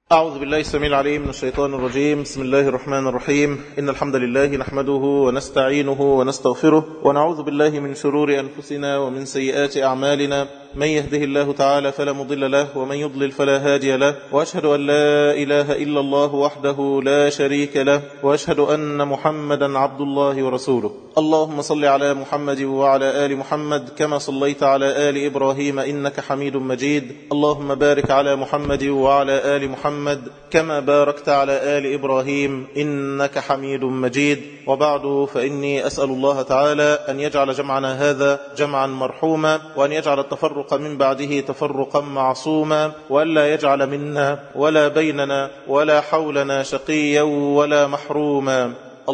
أعوذ بالله السميع العليم من الشيطان الرجيم بسم الله الرحمن الرحيم إن الحمد لله نحمده ونستعينه ونستغفره ونعوذ بالله من شرور أنفسنا ومن سيئات أعمالنا من يهده الله تعالى فلا مضل له ومن يضلل فلا هادي له وأشهد أن لا إله إلا الله وحده لا شريك له وأشهد أن محمدا عبد الله ورسوله اللهم صل على محمد وعلى آل محمد كما صليت على آل إبراهيم إنك حميد مجيد اللهم بارك على محمد وعلى آل محمد كما باركت على آل إبراهيم إنك حميد مجيد وبعد فإني أسأل الله تعالى أن يجعل جمعنا هذا جمعا مرحوما وأن يجعل التفرق من بعده تفرقا معصوما وألا يجعل منا ولا بيننا ولا حولنا شقيا ولا محروما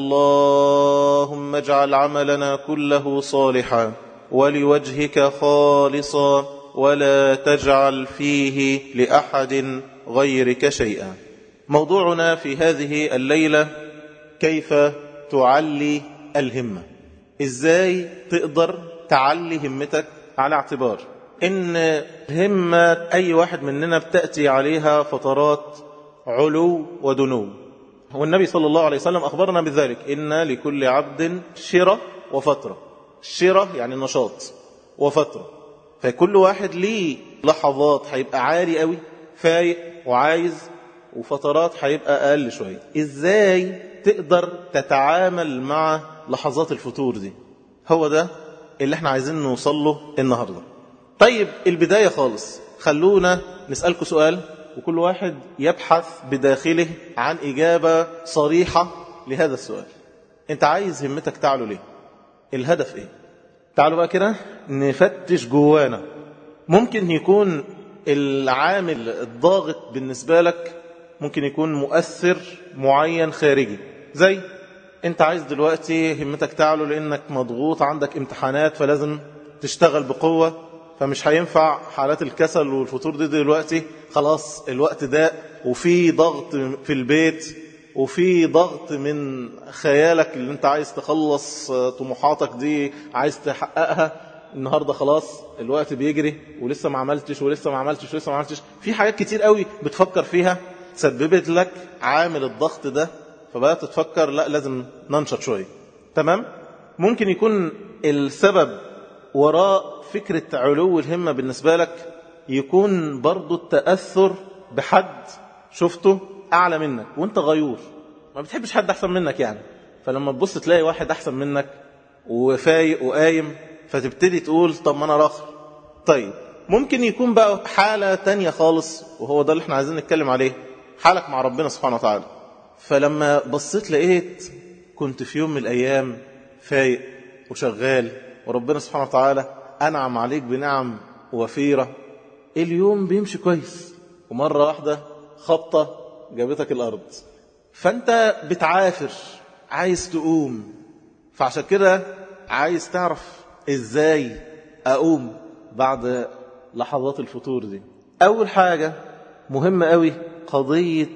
اللهم اجعل عملنا كله صالحا ولوجهك خالصا ولا تجعل فيه لأحد غيرك شيئا موضوعنا في هذه الليلة كيف تعلي الهمة ازاي تقدر تعلي همتك على اعتبار ان همة اي واحد مننا بتأتي عليها فترات علو ودنو والنبي صلى الله عليه وسلم أخبرنا بذلك إن لكل عبد شرة وفترة الشرة يعني نشاط وفترة فكل واحد ليه لحظات هيبقى عالي قوي فايق وعايز وفترات هيبقى أقل شوية إزاي تقدر تتعامل مع لحظات الفتور دي هو ده اللي احنا عايزين نوصل له النهاردة طيب البداية خالص خلونا نسألكم سؤال وكل واحد يبحث بداخله عن إجابة صريحة لهذا السؤال انت عايز همتك تعلو ليه الهدف ايه تعالوا بقى كده نفتش جوانا ممكن يكون العامل الضاغط بالنسبة لك ممكن يكون مؤثر معين خارجي زي انت عايز دلوقتي همتك تعلو لانك مضغوط عندك امتحانات فلازم تشتغل بقوة فمش هينفع حالات الكسل والفتور دي دلوقتي خلاص الوقت ده وفي ضغط في البيت وفي ضغط من خيالك اللي انت عايز تخلص طموحاتك دي عايز تحققها النهاردة خلاص الوقت بيجري ولسه ما عملتش ولسه ما عملتش ولسه ما عملتش في حاجات كتير قوي بتفكر فيها سببت لك عامل الضغط ده فبدأت تفكر لا لازم ننشط شوية تمام ممكن يكون السبب وراء فكرة علو الهمة بالنسبة لك يكون برضو التأثر بحد شفته أعلى منك وانت غيور ما بتحبش حد أحسن منك يعني فلما تبص تلاقي واحد أحسن منك وفايق وقايم فتبتدي تقول طب ما أنا راخر طيب ممكن يكون بقى حالة تانية خالص وهو ده اللي احنا عايزين نتكلم عليه حالك مع ربنا سبحانه وتعالى فلما بصيت لقيت كنت في يوم من الأيام فايق وشغال وربنا سبحانه وتعالى أنعم عليك بنعم وفيرة اليوم بيمشي كويس ومرة واحدة خبطة جابتك الأرض فأنت بتعافر عايز تقوم فعشان كده عايز تعرف إزاي أقوم بعد لحظات الفتور دي أول حاجة مهمة قوي قضية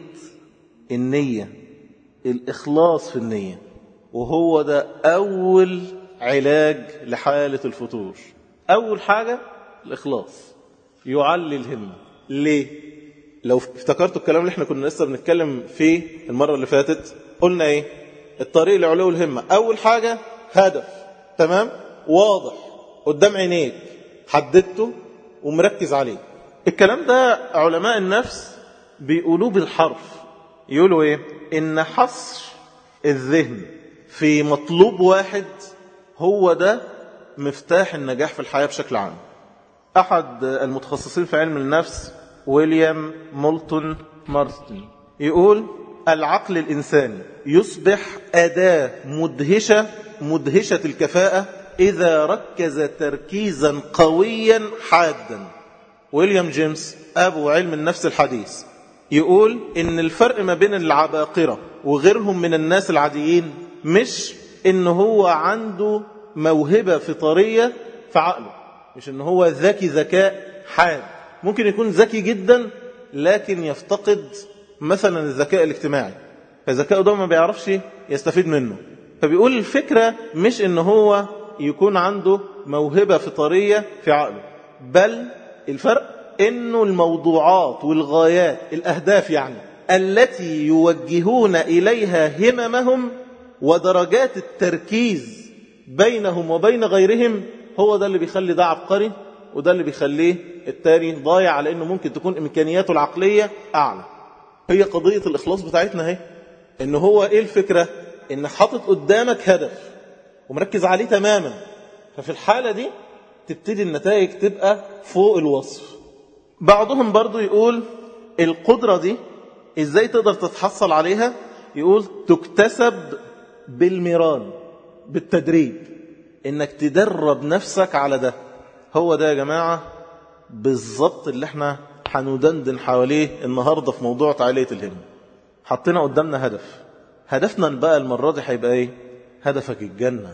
النية الإخلاص في النية وهو ده أول علاج لحالة الفتور أول حاجة الإخلاص يعلي الهمة ليه؟ لو افتكرتوا الكلام اللي احنا كنا لسه بنتكلم فيه المرة اللي فاتت قلنا ايه الطريق لعلو الهمة أول حاجة هدف تمام واضح قدام عينيك حددته ومركز عليه الكلام ده علماء النفس بيقولوه بالحرف يقولوا ايه ان حصر الذهن في مطلوب واحد هو ده مفتاح النجاح في الحياة بشكل عام أحد المتخصصين في علم النفس ويليام مولتون مارستن يقول العقل الإنساني يصبح أداة مدهشة مدهشة الكفاءة إذا ركز تركيزا قويا حادا ويليام جيمس أبو علم النفس الحديث يقول إن الفرق ما بين العباقرة وغيرهم من الناس العاديين مش إن هو عنده موهبة فطرية في عقله مش إن هو ذكي ذكاء حاد ممكن يكون ذكي جدا لكن يفتقد مثلا الذكاء الاجتماعي فالذكاء ده ما بيعرفش يستفيد منه فبيقول الفكرة مش إن هو يكون عنده موهبة فطرية في عقله بل الفرق انه الموضوعات والغايات الاهداف يعني التي يوجهون اليها هممهم ودرجات التركيز بينهم وبين غيرهم هو ده اللي بيخلي ده عبقري وده اللي بيخليه التاني ضايع على انه ممكن تكون امكانياته العقليه اعلى هي قضيه الاخلاص بتاعتنا اهي ان هو ايه الفكره ان حاطط قدامك هدف ومركز عليه تماما ففي الحاله دي تبتدي النتائج تبقى فوق الوصف بعضهم برضو يقول القدره دي ازاي تقدر تتحصل عليها يقول تكتسب بالميران بالتدريب انك تدرب نفسك على ده هو ده يا جماعة بالظبط اللي احنا هندندن حواليه النهاردة في موضوع تعالية الهم حطينا قدامنا هدف هدفنا بقى المرة دي هيبقى ايه هدفك الجنة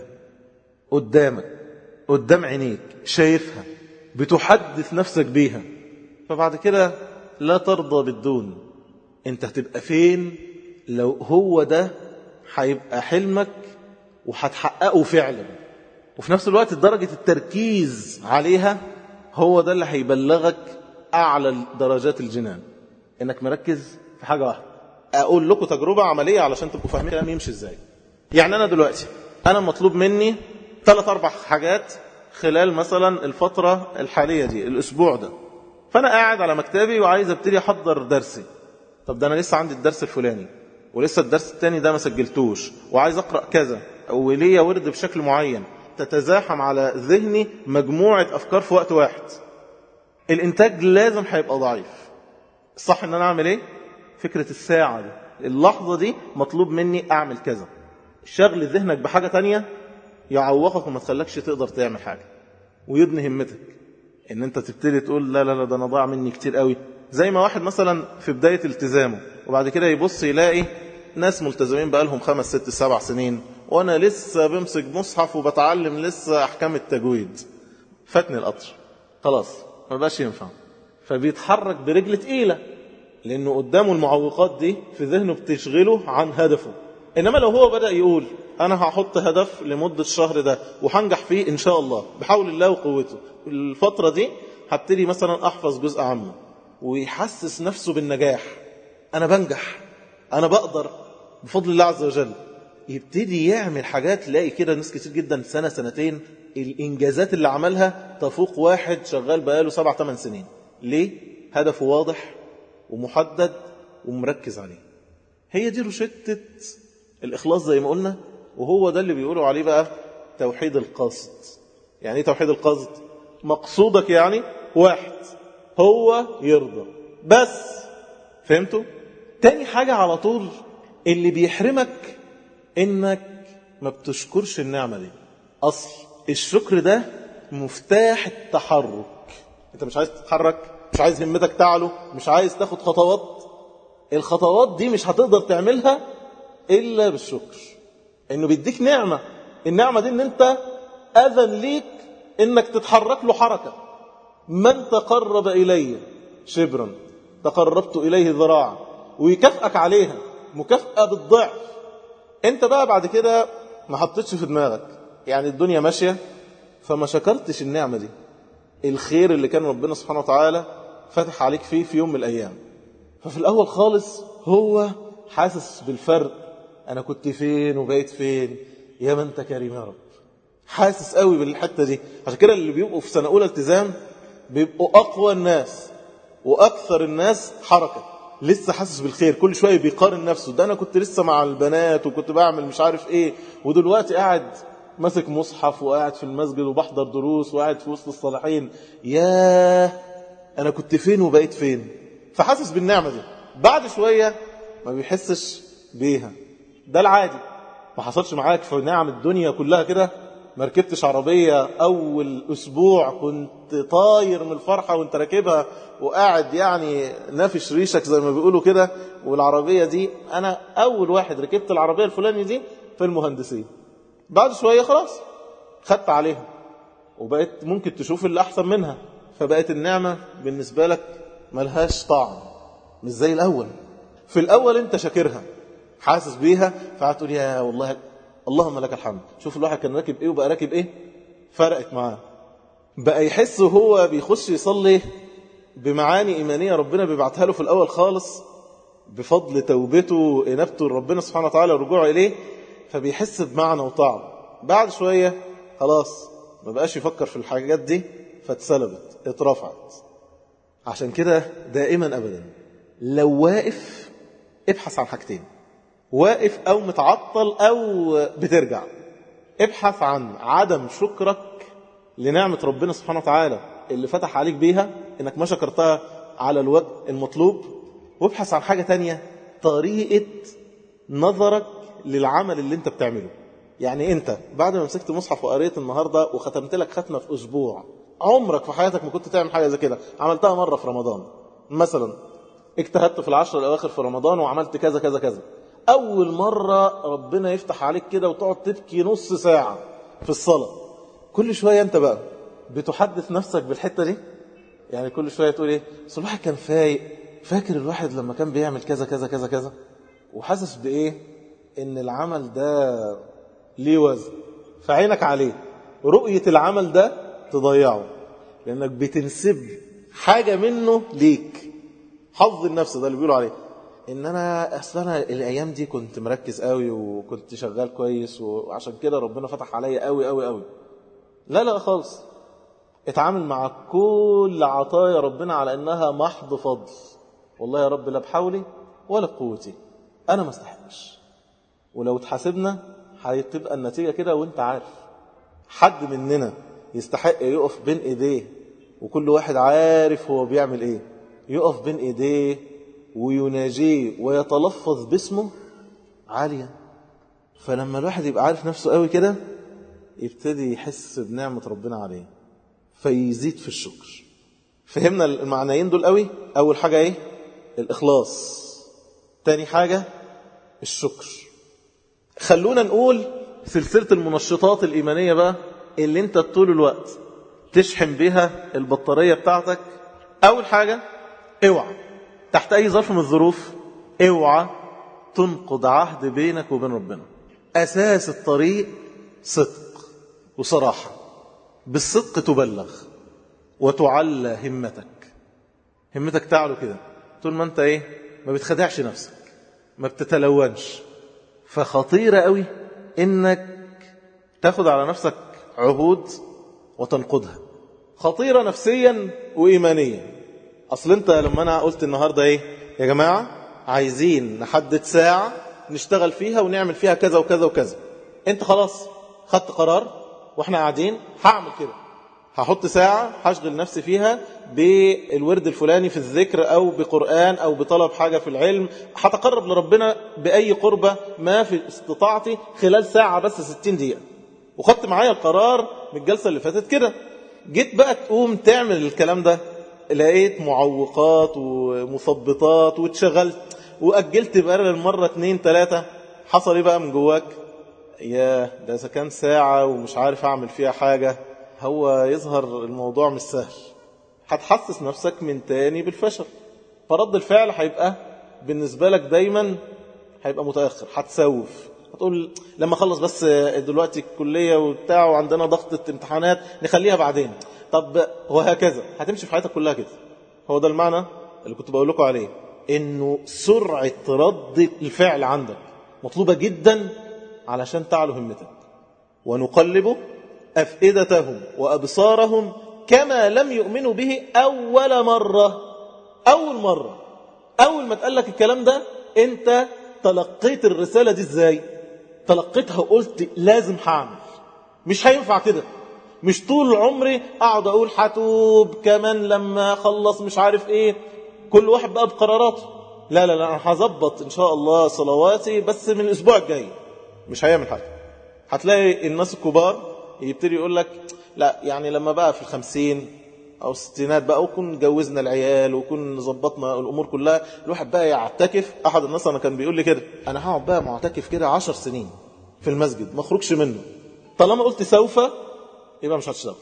قدامك قدام عينيك شايفها بتحدث نفسك بيها فبعد كده لا ترضى بالدون انت هتبقى فين لو هو ده هيبقى حلمك وهتحققه فعلا وفي نفس الوقت درجة التركيز عليها هو ده اللي هيبلغك أعلى درجات الجنان إنك مركز في حاجة واحدة أقول لكم تجربة عملية علشان تبقوا فاهمين كلام يمشي إزاي يعني أنا دلوقتي أنا مطلوب مني ثلاث أربع حاجات خلال مثلا الفترة الحالية دي الأسبوع ده فأنا قاعد على مكتبي وعايز ابتدي أحضر درسي طب ده أنا لسه عندي الدرس الفلاني ولسه الدرس التاني ده ما سجلتوش وعايز أقرأ كذا وليا ورد بشكل معين تتزاحم على ذهني مجموعة أفكار في وقت واحد الإنتاج لازم هيبقى ضعيف صح إن أنا أعمل إيه؟ فكرة الساعة دي اللحظة دي مطلوب مني أعمل كذا شغل ذهنك بحاجة تانية يعوقك وما تخلكش تقدر تعمل حاجة ويبني همتك ان انت تبتدي تقول لا لا لا ده انا ضاع مني كتير قوي زي ما واحد مثلا في بداية التزامه وبعد كده يبص يلاقي ناس ملتزمين بقالهم خمس ست سبع سنين وانا لسه بمسك مصحف وبتعلم لسه احكام التجويد فاتني القطر خلاص ما بقاش ينفع فبيتحرك برجل تقيلة لانه قدامه المعوقات دي في ذهنه بتشغله عن هدفه انما لو هو بدأ يقول انا هحط هدف لمدة الشهر ده وهنجح فيه ان شاء الله بحول الله وقوته الفترة دي هبتدي مثلا احفظ جزء عامه ويحسس نفسه بالنجاح انا بنجح انا بقدر بفضل الله عز وجل يبتدي يعمل حاجات تلاقي كده ناس كتير جدا سنة سنتين الإنجازات اللي عملها تفوق واحد شغال بقاله سبع ثمان سنين ليه؟ هدفه واضح ومحدد ومركز عليه هي دي روشتة الإخلاص زي ما قلنا وهو ده اللي بيقولوا عليه بقى توحيد القصد يعني ايه توحيد القصد مقصودك يعني واحد هو يرضى بس فهمتوا تاني حاجة على طول اللي بيحرمك انك ما بتشكرش النعمة دي اصل الشكر ده مفتاح التحرك انت مش عايز تتحرك مش عايز همتك تعلو مش عايز تاخد خطوات الخطوات دي مش هتقدر تعملها الا بالشكر انه بيديك نعمة النعمة دي ان انت اذن ليك انك تتحرك له حركة من تقرب الي شبرا تقربت اليه ذراعا ويكافئك عليها مكافأة بالضعف انت بقى بعد كده ما حطيتش في دماغك يعني الدنيا ماشية فما شكرتش النعمة دي الخير اللي كان ربنا سبحانه وتعالى فتح عليك فيه في يوم من الأيام ففي الأول خالص هو حاسس بالفرق أنا كنت فين وبقيت فين يا من أنت كريم يا رب حاسس قوي بالحتة دي عشان كده اللي بيبقوا في سنة أولى التزام بيبقوا أقوى الناس وأكثر الناس حركة لسه حاسس بالخير كل شوية بيقارن نفسه ده أنا كنت لسه مع البنات وكنت بعمل مش عارف إيه ودلوقتي قاعد ماسك مصحف وقاعد في المسجد وبحضر دروس وقاعد في وسط الصالحين ياه أنا كنت فين وبقيت فين فحاسس بالنعمة دي بعد شوية ما بيحسش بيها ده العادي ما حصلش معاك في نعم الدنيا كلها كده ما ركبتش عربية أول أسبوع كنت طاير من الفرحة وانت راكبها وقاعد يعني نافش ريشك زي ما بيقولوا كده والعربية دي أنا أول واحد ركبت العربية الفلانية دي في المهندسين بعد شوية خلاص خدت عليها وبقيت ممكن تشوف اللي أحسن منها فبقت النعمة بالنسبة لك ملهاش طعم مش زي الأول في الأول أنت شاكرها حاسس بيها فهتقول يا والله اللهم لك الحمد شوف الواحد كان راكب ايه وبقى راكب ايه فرقت معاه بقى يحس وهو بيخش يصلي بمعاني إيمانية ربنا بيبعتها له في الأول خالص بفضل توبته وإنابته لربنا سبحانه وتعالى ورجوعه إليه فبيحس بمعنى وطعم بعد شوية خلاص ما بقاش يفكر في الحاجات دي فاتسلبت اترفعت عشان كده دائما أبدا لو واقف ابحث عن حاجتين واقف أو متعطل أو بترجع ابحث عن عدم شكرك لنعمة ربنا سبحانه وتعالى اللي فتح عليك بيها انك ما شكرتها على الوجه المطلوب وابحث عن حاجة تانية طريقة نظرك للعمل اللي انت بتعمله يعني انت بعد ما مسكت مصحف وقريت النهاردة وختمت لك ختمة في اسبوع عمرك في حياتك ما كنت تعمل حاجة زي كده عملتها مرة في رمضان مثلا اجتهدت في العشر الاواخر في رمضان وعملت كذا كذا كذا اول مرة ربنا يفتح عليك كده وتقعد تبكي نص ساعة في الصلاة كل شوية انت بقى بتحدث نفسك بالحتة دي يعني كل شوية تقول ايه بس الواحد كان فايق فاكر الواحد لما كان بيعمل كذا كذا كذا كذا وحاسس بايه ان العمل ده ليه وزن فعينك عليه رؤية العمل ده تضيعه لانك بتنسب حاجة منه ليك حظ النفس ده اللي بيقولوا عليه ان انا اصل انا الايام دي كنت مركز قوي وكنت شغال كويس وعشان كده ربنا فتح عليا قوي قوي قوي لا لا خالص اتعامل مع كل عطايا ربنا على انها محض فضل والله يا رب لا بحولي ولا بقوتي انا ما استحقش ولو اتحاسبنا هتبقى النتيجه كده وانت عارف حد مننا يستحق يقف بين ايديه وكل واحد عارف هو بيعمل ايه يقف بين ايديه ويناجيه ويتلفظ باسمه عاليا فلما الواحد يبقى عارف نفسه قوي كده يبتدي يحس بنعمة ربنا عليه فيزيد في الشكر فهمنا المعنيين دول قوي أول حاجة إيه الإخلاص تاني حاجة الشكر خلونا نقول سلسلة المنشطات الإيمانية بقى اللي انت طول الوقت تشحن بها البطارية بتاعتك أول حاجة اوعى تحت أي ظرف من الظروف اوعى تنقض عهد بينك وبين ربنا أساس الطريق صدق وصراحة بالصدق تبلغ وتعلى همتك همتك تعلو كده طول ما انت ايه ما بتخدعش نفسك ما بتتلونش فخطيرة قوي انك تاخد على نفسك عهود وتنقضها خطيرة نفسيا وإيمانيا أصل أنت لما أنا قلت النهاردة إيه يا جماعة عايزين نحدد ساعة نشتغل فيها ونعمل فيها كذا وكذا وكذا أنت خلاص خدت قرار وإحنا قاعدين هعمل كده هحط ساعة هشغل نفسي فيها بالورد الفلاني في الذكر أو بقرآن أو بطلب حاجة في العلم هتقرب لربنا بأي قربة ما في استطاعتي خلال ساعة بس 60 دقيقة وخدت معايا القرار من الجلسة اللي فاتت كده جيت بقى تقوم تعمل الكلام ده لقيت معوقات ومثبطات واتشغلت وأجلت بقى للمرة اتنين تلاتة حصل ايه بقى من جواك يا ده إذا كان ساعة ومش عارف أعمل فيها حاجة هو يظهر الموضوع مش سهل هتحسس نفسك من تاني بالفشل فرد الفعل هيبقى بالنسبة لك دايما هيبقى متأخر هتسوف هتقول لما اخلص بس دلوقتي الكلية وبتاع وعندنا ضغطة امتحانات نخليها بعدين طب وهكذا هتمشي في حياتك كلها كده هو ده المعنى اللي كنت بقول لكم عليه انه سرعة رد الفعل عندك مطلوبة جدا علشان تعلو همتك ونقلب أفئدتهم وأبصارهم كما لم يؤمنوا به أول مرة أول مرة أول ما تقال لك الكلام ده أنت تلقيت الرسالة دي إزاي تلقيتها وقلت لازم هعمل مش هينفع كده مش طول عمري أقعد أقول هتوب كمان لما أخلص مش عارف إيه كل واحد بقى بقراراته لا لا لا أنا هظبط إن شاء الله صلواتي بس من الأسبوع الجاي مش هيعمل حاجة هتلاقي الناس الكبار يبتدي يقول لك لا يعني لما بقى في الخمسين أو الستينات بقى وكون جوزنا العيال وكون ظبطنا الأمور كلها الواحد بقى يعتكف أحد الناس أنا كان بيقول لي كده أنا هقعد بقى معتكف كده عشر سنين في المسجد ما اخرجش منه طالما قلت سوف يبقى مش هتشتغل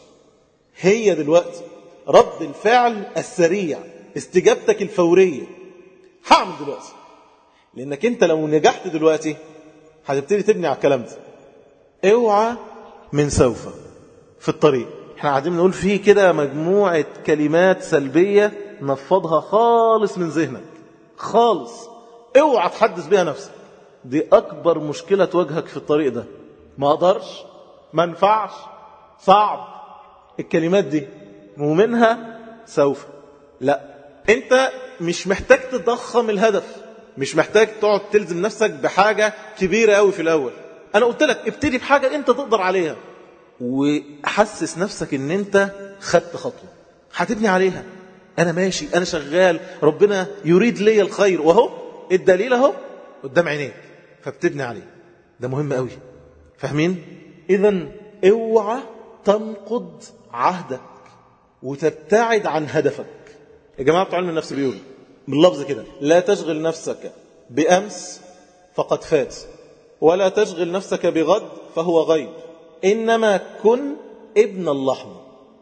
هي دلوقتي رد الفعل السريع استجابتك الفورية هعمل دلوقتي لأنك أنت لو نجحت دلوقتي هتبتدي تبني على الكلام ده اوعى من سوف في الطريق احنا قاعدين نقول فيه كده مجموعة كلمات سلبية نفضها خالص من ذهنك خالص اوعى تحدث بيها نفسك دي اكبر مشكلة تواجهك في الطريق ده ما اقدرش ما ينفعش صعب الكلمات دي ومنها سوف لا انت مش محتاج تضخم الهدف مش محتاج تقعد تلزم نفسك بحاجة كبيرة قوي في الاول انا قلت لك ابتدي بحاجة انت تقدر عليها وحسس نفسك ان انت خدت خطوة هتبني عليها انا ماشي انا شغال ربنا يريد لي الخير وهو الدليل اهو قدام عينيك فبتبني عليه ده مهم قوي فاهمين اذا اوعى تنقض عهدك وتبتعد عن هدفك يا جماعه بتوع علم النفس بيقولوا باللفظ كده لا تشغل نفسك بامس فقد فات ولا تشغل نفسك بغد فهو غيب انما كن ابن اللحظه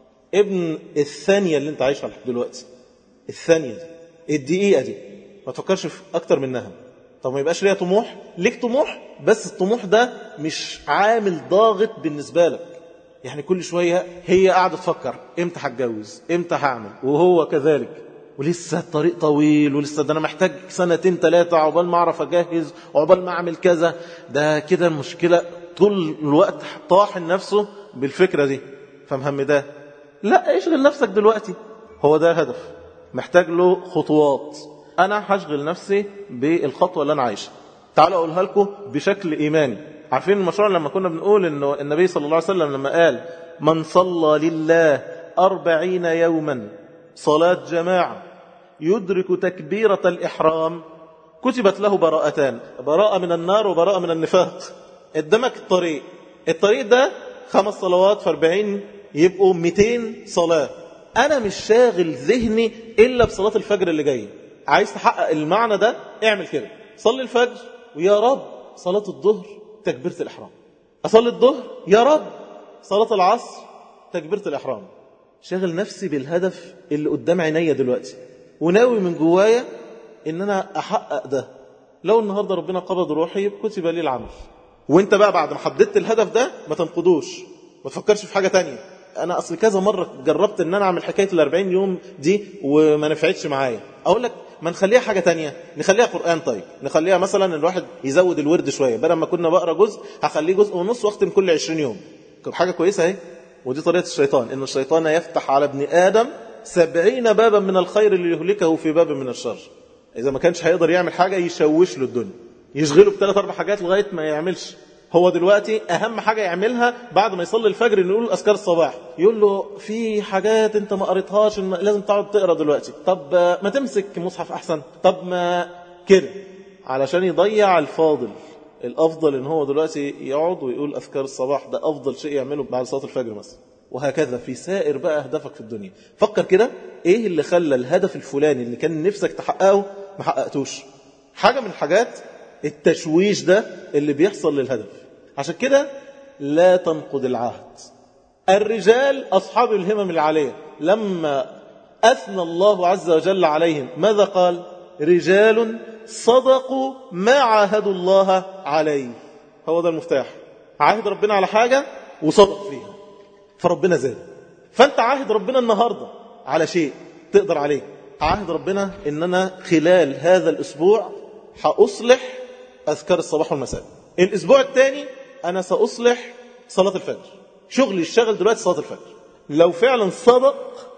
ابن الثانيه اللي انت عايشها دلوقتي الثانيه دي الدقيقه دي ما تفكرش في اكتر منها طب ما يبقاش ليها طموح ليك طموح بس الطموح ده مش عامل ضاغط بالنسبة لك يعني كل شوية هي قاعدة تفكر امتى هتجوز امتى هعمل وهو كذلك ولسه الطريق طويل ولسه ده انا محتاج سنتين ثلاثة عقبال ما اعرف اجهز وعقبال ما اعمل كذا ده كده المشكلة طول الوقت طاحن نفسه بالفكرة دي فمهم ده لا اشغل نفسك دلوقتي هو ده الهدف محتاج له خطوات انا هشغل نفسي بالخطوه اللي انا عايشها تعالوا اقولها لكم بشكل ايماني عارفين المشروع لما كنا بنقول انه النبي صلى الله عليه وسلم لما قال من صلى لله أربعين يوما صلاة جماعة يدرك تكبيرة الإحرام كتبت له براءتان براءة من النار وبراءة من النفاق قدامك الطريق الطريق ده خمس صلوات في أربعين يبقوا 200 صلاة أنا مش شاغل ذهني إلا بصلاة الفجر اللي جايه عايز تحقق المعنى ده اعمل كده صلي الفجر ويا رب صلاة الظهر تكبيرة الإحرام أصلي الظهر يا رب صلاة العصر تكبيرة الإحرام شغل نفسي بالهدف اللي قدام عينيا دلوقتي وناوي من جوايا ان انا احقق ده لو النهاردة ربنا قبض روحي كتب لي العمل وانت بقى بعد ما حددت الهدف ده ما تنقضوش ما تفكرش في حاجة تانية انا اصل كذا مرة جربت ان انا اعمل حكاية الاربعين يوم دي وما نفعتش معايا اقول لك ما نخليها حاجة تانية نخليها قرآن طيب نخليها مثلا الواحد يزود الورد شوية بدل ما كنا بقرا جزء هخليه جزء ونص واختم كل 20 يوم حاجة كويسة اهي ودي طريقة الشيطان ان الشيطان يفتح على ابن آدم سبعين بابا من الخير اللي يهلكه في باب من الشر إذا ما كانش هيقدر يعمل حاجة يشوش له الدنيا يشغله بثلاث أربع حاجات لغاية ما يعملش هو دلوقتي أهم حاجة يعملها بعد ما يصلي الفجر إنه يقول أذكار الصباح يقول له في حاجات أنت ما قريتهاش لازم تقعد تقرا دلوقتي طب ما تمسك مصحف أحسن طب ما كده علشان يضيع الفاضل الأفضل إن هو دلوقتي يقعد ويقول أذكار الصباح ده أفضل شيء يعمله بعد صلاة الفجر مثلا وهكذا في سائر بقى أهدافك في الدنيا فكر كده إيه اللي خلى الهدف الفلاني اللي كان نفسك تحققه ما حققتوش حاجة من الحاجات التشويش ده اللي بيحصل للهدف عشان كده لا تنقض العهد الرجال أصحاب الهمم العالية لما أثنى الله عز وجل عليهم ماذا قال رجال صدقوا ما عاهدوا الله عليه هو ده المفتاح عاهد ربنا على حاجة وصدق فيها فربنا زاد فانت عاهد ربنا النهاردة على شيء تقدر عليه عاهد ربنا ان انا خلال هذا الاسبوع هأصلح اذكار الصباح والمساء الاسبوع الثاني انا سأصلح صلاة الفجر شغلي الشغل دلوقتي صلاة الفجر لو فعلا صدق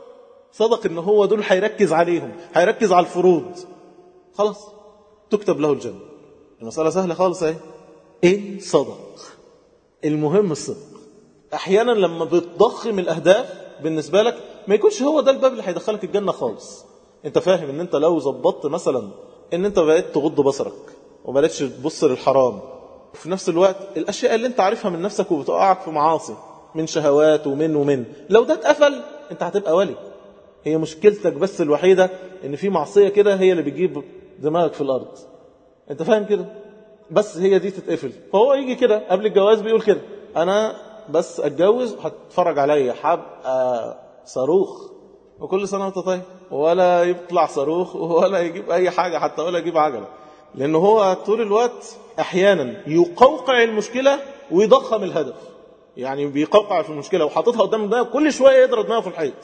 صدق ان هو دول هيركز عليهم هيركز على الفروض خلاص تكتب له الجنة المسألة سهلة خالص اهي ان صدق المهم الصدق احيانا لما بتضخم الاهداف بالنسبه لك ما يكونش هو ده الباب اللي هيدخلك الجنه خالص انت فاهم ان انت لو ظبطت مثلا ان انت بقيت تغض بصرك وما بقتش تبص للحرام وفي نفس الوقت الاشياء اللي انت عارفها من نفسك وبتوقعك في معاصي من شهوات ومن ومن لو ده اتقفل انت هتبقى ولي هي مشكلتك بس الوحيده ان في معصيه كده هي اللي بتجيب دماغك في الارض انت فاهم كده بس هي دي تتقفل فهو يجي كده قبل الجواز بيقول كده انا بس اتجوز هتتفرج عليا هبقى صاروخ وكل سنه وانت طيب ولا يطلع صاروخ ولا يجيب اي حاجه حتى ولا يجيب عجله لان هو طول الوقت احيانا يقوقع المشكله ويضخم الهدف يعني بيقوقع في المشكله وحاططها قدام دماغه كل شويه يضرب دماغه في الحيط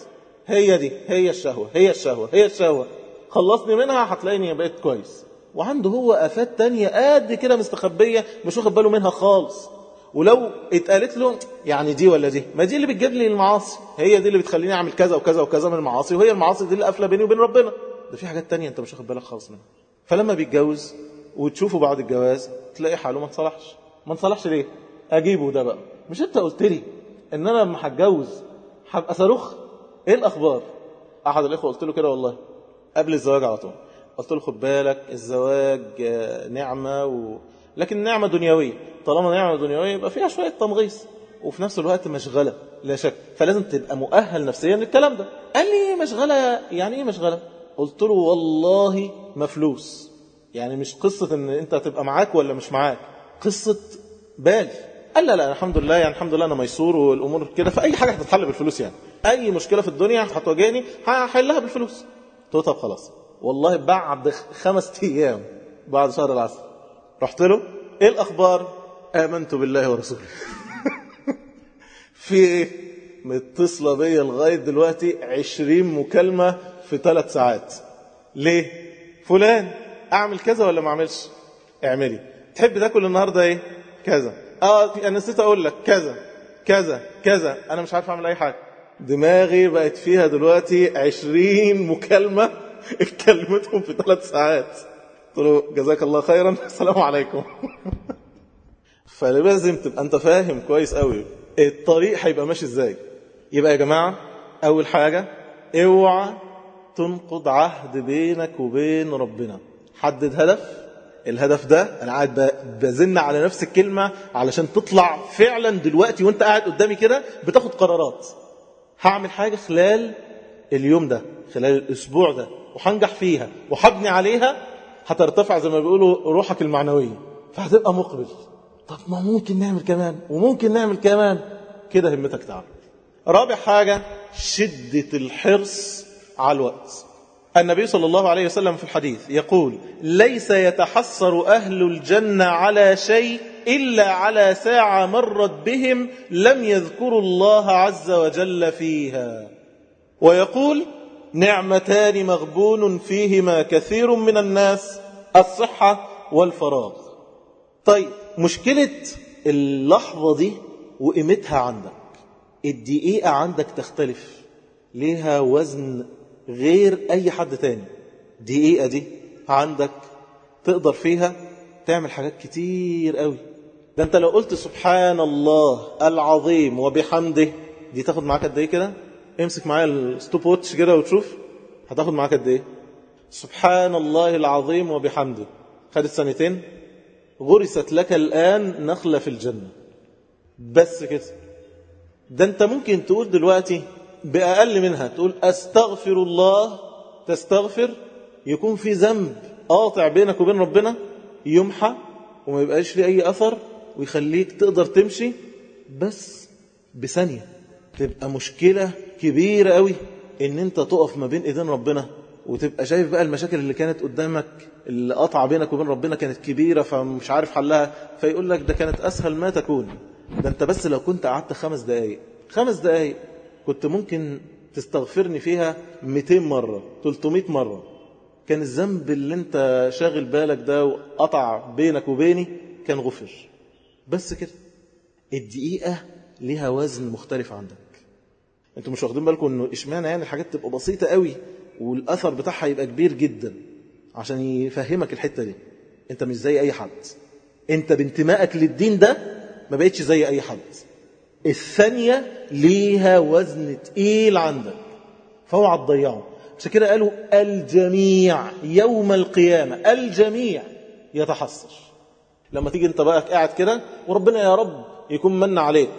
هي دي هي الشهوة هي الشهوة هي الشهوة خلصني منها هتلاقيني بقيت كويس وعنده هو آفات تانية قد كده مستخبية مش واخد باله منها خالص ولو اتقالت له يعني دي ولا دي ما دي اللي بتجيب لي المعاصي هي دي اللي بتخليني اعمل كذا وكذا وكذا من المعاصي وهي المعاصي دي اللي قافله بيني وبين ربنا ده في حاجات تانية انت مش واخد بالك خالص منها فلما بيتجوز وتشوفه بعد الجواز تلاقي حاله ما انصلحش ما انصلحش ليه اجيبه ده بقى مش انت قلت لي ان انا لما هتجوز هبقى صاروخ ايه الاخبار احد الاخوه قلت له كده والله قبل الزواج على طول قلت له خد بالك الزواج نعمه و... لكن نعمه دنيويه طالما نعمه دنيويه يبقى فيها شويه تمغيص وفي نفس الوقت مشغله لا شك فلازم تبقى مؤهل نفسيا للكلام ده قال لي مشغله يعني ايه مشغله قلت له والله ما فلوس يعني مش قصه ان انت تبقى معاك ولا مش معاك قصه بال قال لا لا الحمد لله يعني الحمد لله انا ميسور والامور كده فاي حاجه هتتحل بالفلوس يعني اي مشكله في الدنيا هتواجهني هحلها بالفلوس قلت له طب خلاص والله بعد خمس ايام بعد شهر العسل رحت له ايه الاخبار امنت بالله ورسوله في ايه متصله بيا لغايه دلوقتي عشرين مكالمه في ثلاث ساعات ليه فلان اعمل كذا ولا ما اعملش اعملي تحب تاكل النهارده ايه كذا اه انا نسيت اقول لك كذا كذا كذا انا مش عارف اعمل اي حاجه دماغي بقت فيها دلوقتي عشرين مكالمه اتكلمتهم في ثلاث ساعات قلت له جزاك الله خيرا السلام عليكم فلازم تبقى انت فاهم كويس قوي الطريق هيبقى ماشي ازاي يبقى يا جماعه اول حاجه اوعى تنقض عهد بينك وبين ربنا حدد هدف الهدف ده انا قاعد بزن على نفس الكلمه علشان تطلع فعلا دلوقتي وانت قاعد قدامي كده بتاخد قرارات هعمل حاجه خلال اليوم ده خلال الاسبوع ده وهنجح فيها وهبني عليها هترتفع زي ما بيقولوا روحك المعنويه فهتبقى مقبل طب ما ممكن نعمل كمان وممكن نعمل كمان كده همتك تعالى رابع حاجه شده الحرص على الوقت النبي صلى الله عليه وسلم في الحديث يقول ليس يتحسر أهل الجنة على شيء إلا على ساعة مرت بهم لم يذكروا الله عز وجل فيها ويقول نعمتان مغبون فيهما كثير من الناس الصحة والفراغ طيب مشكلة اللحظة دي وقيمتها عندك الدقيقة عندك تختلف ليها وزن غير أي حد تاني دقيقة دي عندك تقدر فيها تعمل حاجات كتير قوي ده انت لو قلت سبحان الله العظيم وبحمده دي تاخد معاك قد ايه كده امسك معايا الستوب ووتش كده وتشوف هتاخد معاك قد ايه سبحان الله العظيم وبحمده خدت سنتين غرست لك الآن نخلة في الجنة بس كده ده انت ممكن تقول دلوقتي بأقل منها تقول أستغفر الله تستغفر يكون في ذنب قاطع بينك وبين ربنا يمحى وما يبقاش ليه أي أثر ويخليك تقدر تمشي بس بثانية تبقى مشكلة كبيرة قوي ان انت تقف ما بين ايدين ربنا وتبقى شايف بقى المشاكل اللي كانت قدامك اللي قطع بينك وبين ربنا كانت كبيرة فمش عارف حلها فيقول لك ده كانت أسهل ما تكون ده انت بس لو كنت قعدت خمس دقايق خمس دقايق كنت ممكن تستغفرني فيها 200 مرة 300 مرة كان الذنب اللي انت شاغل بالك ده وقطع بينك وبيني كان غفر بس كده الدقيقة ليها وزن مختلف عندك انتوا مش واخدين بالكم انه اشمعنى يعني الحاجات تبقى بسيطة قوي والاثر بتاعها يبقى كبير جدا عشان يفهمك الحتة دي انت مش زي اي حد انت بانتمائك للدين ده ما بقتش زي اي حد الثانية ليها وزن تقيل عندك فاوعى تضيعه عشان كده قالوا الجميع يوم القيامة الجميع يتحسر لما تيجي انت بقى قاعد كده وربنا يا رب يكون من عليك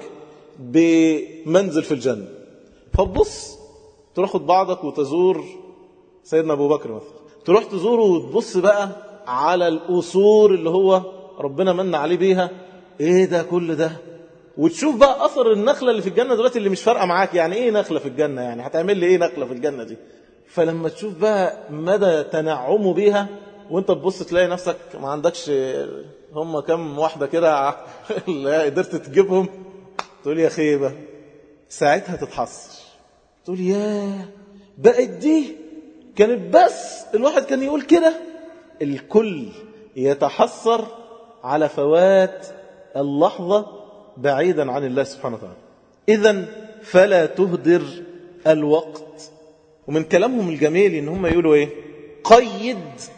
بمنزل في الجنة فتبص تروح خد بعضك وتزور سيدنا أبو بكر مثلا تروح تزوره وتبص بقى على الأصول اللي هو ربنا من عليه بيها ايه ده كل ده وتشوف بقى اثر النخله اللي في الجنه دلوقتي اللي مش فارقه معاك يعني ايه نخله في الجنه يعني هتعمل لي ايه نخله في الجنه دي فلما تشوف بقى مدى تنعمه بيها وانت تبص تلاقي نفسك ما عندكش هم كم واحده كده اللي قدرت تجيبهم تقول يا خيبه ساعتها تتحسر تقول ياه بقت دي كانت بس الواحد كان يقول كده الكل يتحسر على فوات اللحظة بعيدا عن الله سبحانه وتعالى إذا فلا تهدر الوقت ومن كلامهم الجميل إن هم يقولوا إيه قيد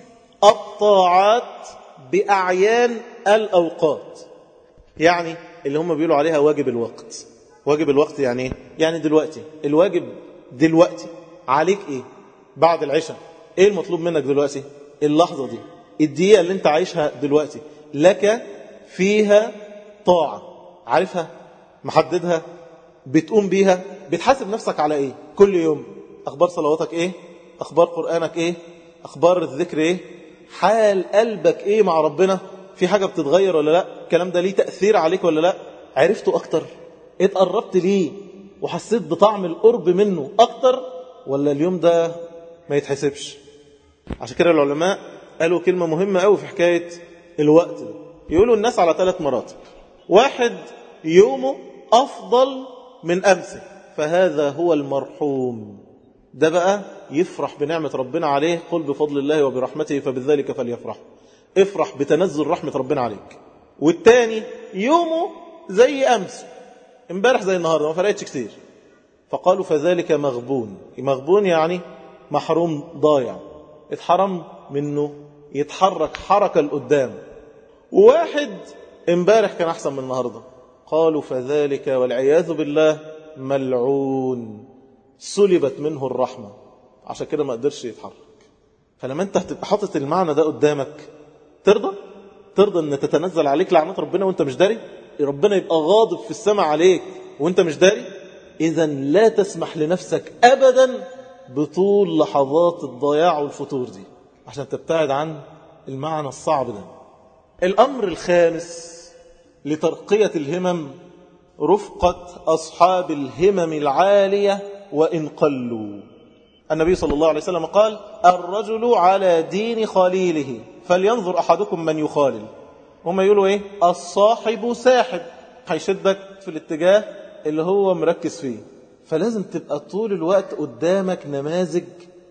الطاعات بأعيان الأوقات يعني اللي هم بيقولوا عليها واجب الوقت واجب الوقت يعني ايه؟ يعني دلوقتي الواجب دلوقتي عليك ايه بعد العشاء ايه المطلوب منك دلوقتي اللحظة دي الدقيقة اللي انت عايشها دلوقتي لك فيها طاعة عارفها محددها بتقوم بيها بتحاسب نفسك على ايه كل يوم اخبار صلواتك ايه اخبار قرآنك ايه اخبار الذكر ايه حال قلبك ايه مع ربنا في حاجة بتتغير ولا لا الكلام ده ليه تأثير عليك ولا لا عرفته اكتر اتقربت ليه وحسيت بطعم القرب منه اكتر ولا اليوم ده ما يتحسبش عشان كده العلماء قالوا كلمة مهمة قوي في حكاية الوقت ده يقولوا الناس على ثلاث مراتب واحد يومه أفضل من أمسه فهذا هو المرحوم ده بقى يفرح بنعمة ربنا عليه قل بفضل الله وبرحمته فبذلك فليفرح افرح بتنزل رحمة ربنا عليك والتاني يومه زي أمس امبارح زي النهاردة ما فرقتش كتير فقالوا فذلك مغبون مغبون يعني محروم ضايع اتحرم منه يتحرك حركة لقدام وواحد امبارح كان أحسن من النهاردة قالوا فذلك والعياذ بالله ملعون سلبت منه الرحمة عشان كده ما قدرش يتحرك فلما انت هتبقى حاطط المعنى ده قدامك ترضى ترضى ان تتنزل عليك لعنات ربنا وانت مش داري ربنا يبقى غاضب في السماء عليك وانت مش داري اذا لا تسمح لنفسك ابدا بطول لحظات الضياع والفتور دي عشان تبتعد عن المعنى الصعب ده الامر الخامس لترقية الهمم رفقة أصحاب الهمم العالية وإن قلوا النبي صلى الله عليه وسلم قال الرجل على دين خليله فلينظر أحدكم من يخالل هم يقولوا إيه الصاحب ساحب هيشدك في الاتجاه اللي هو مركز فيه فلازم تبقى طول الوقت قدامك نماذج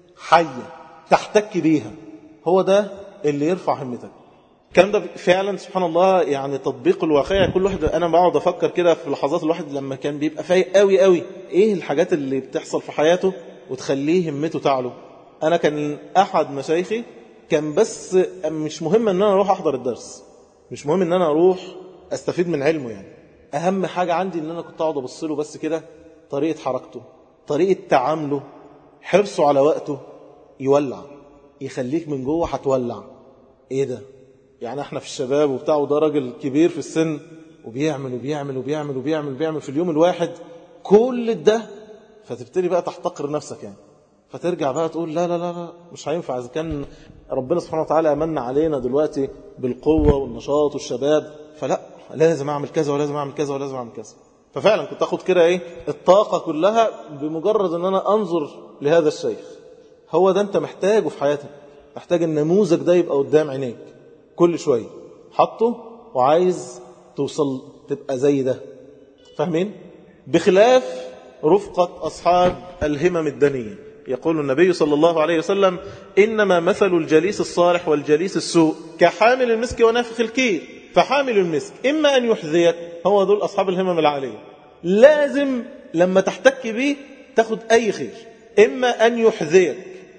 حية تحتك بيها هو ده اللي يرفع همتك الكلام ده فعلا سبحان الله يعني تطبيق الواقعي كل واحد انا بقعد افكر كده في لحظات الواحد لما كان بيبقى فايق قوي قوي ايه الحاجات اللي بتحصل في حياته وتخليه همته تعلو انا كان احد مشايخي كان بس مش مهم ان انا اروح احضر الدرس مش مهم ان انا اروح استفيد من علمه يعني اهم حاجه عندي ان انا كنت اقعد ابص له بس كده طريقه حركته طريقه تعامله حرصه على وقته يولع يخليك من جوه هتولع ايه ده يعني احنا في الشباب وبتاع وده راجل كبير في السن وبيعمل وبيعمل وبيعمل وبيعمل وبيعمل في اليوم الواحد كل ده فتبتدي بقى تحتقر نفسك يعني فترجع بقى تقول لا لا لا لا مش هينفع اذا كان ربنا سبحانه وتعالى امن علينا دلوقتي بالقوه والنشاط والشباب فلا لازم اعمل كذا ولازم اعمل كذا ولازم اعمل كذا ففعلا كنت اخد كده ايه الطاقه كلها بمجرد ان انا انظر لهذا الشيخ هو ده انت محتاجه في حياتك محتاج النموذج ده يبقى قدام عينيك كل شوية حطه وعايز توصل تبقى زي ده فاهمين؟ بخلاف رفقة أصحاب الهمم الدنية يقول النبي صلى الله عليه وسلم إنما مثل الجليس الصالح والجليس السوء كحامل المسك ونافخ الكير فحامل المسك إما أن يحذيك هو دول أصحاب الهمم العالية لازم لما تحتك به تاخد أي خير إما أن يحذيك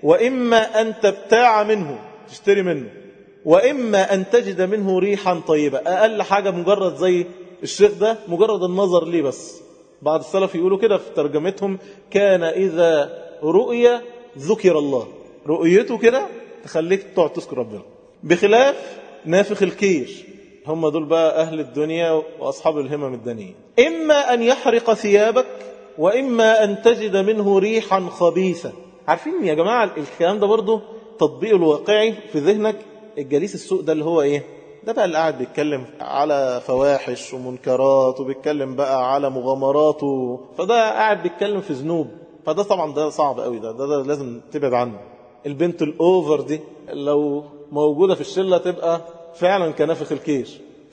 وإما أن تبتاع منه تشتري منه وإما أن تجد منه ريحا طيبة أقل حاجة مجرد زي الشيخ ده مجرد النظر ليه بس بعض السلف يقولوا كده في ترجمتهم كان إذا رؤية ذكر الله رؤيته كده تخليك تقعد تذكر ربنا بخلاف نافخ الكير هم دول بقى أهل الدنيا وأصحاب الهمم الدنيا إما أن يحرق ثيابك وإما أن تجد منه ريحا خبيثة عارفين يا جماعة الكلام ده برضه تطبيق الواقعي في ذهنك الجليس السوء ده اللي هو ايه ده بقى اللي قاعد بيتكلم على فواحش ومنكرات وبيتكلم بقى على مغامرات و... فده قاعد بيتكلم في ذنوب فده طبعا ده صعب قوي ده, ده ده لازم تبعد عنه البنت الاوفر دي لو موجوده في الشله تبقى فعلا كنافخ الكير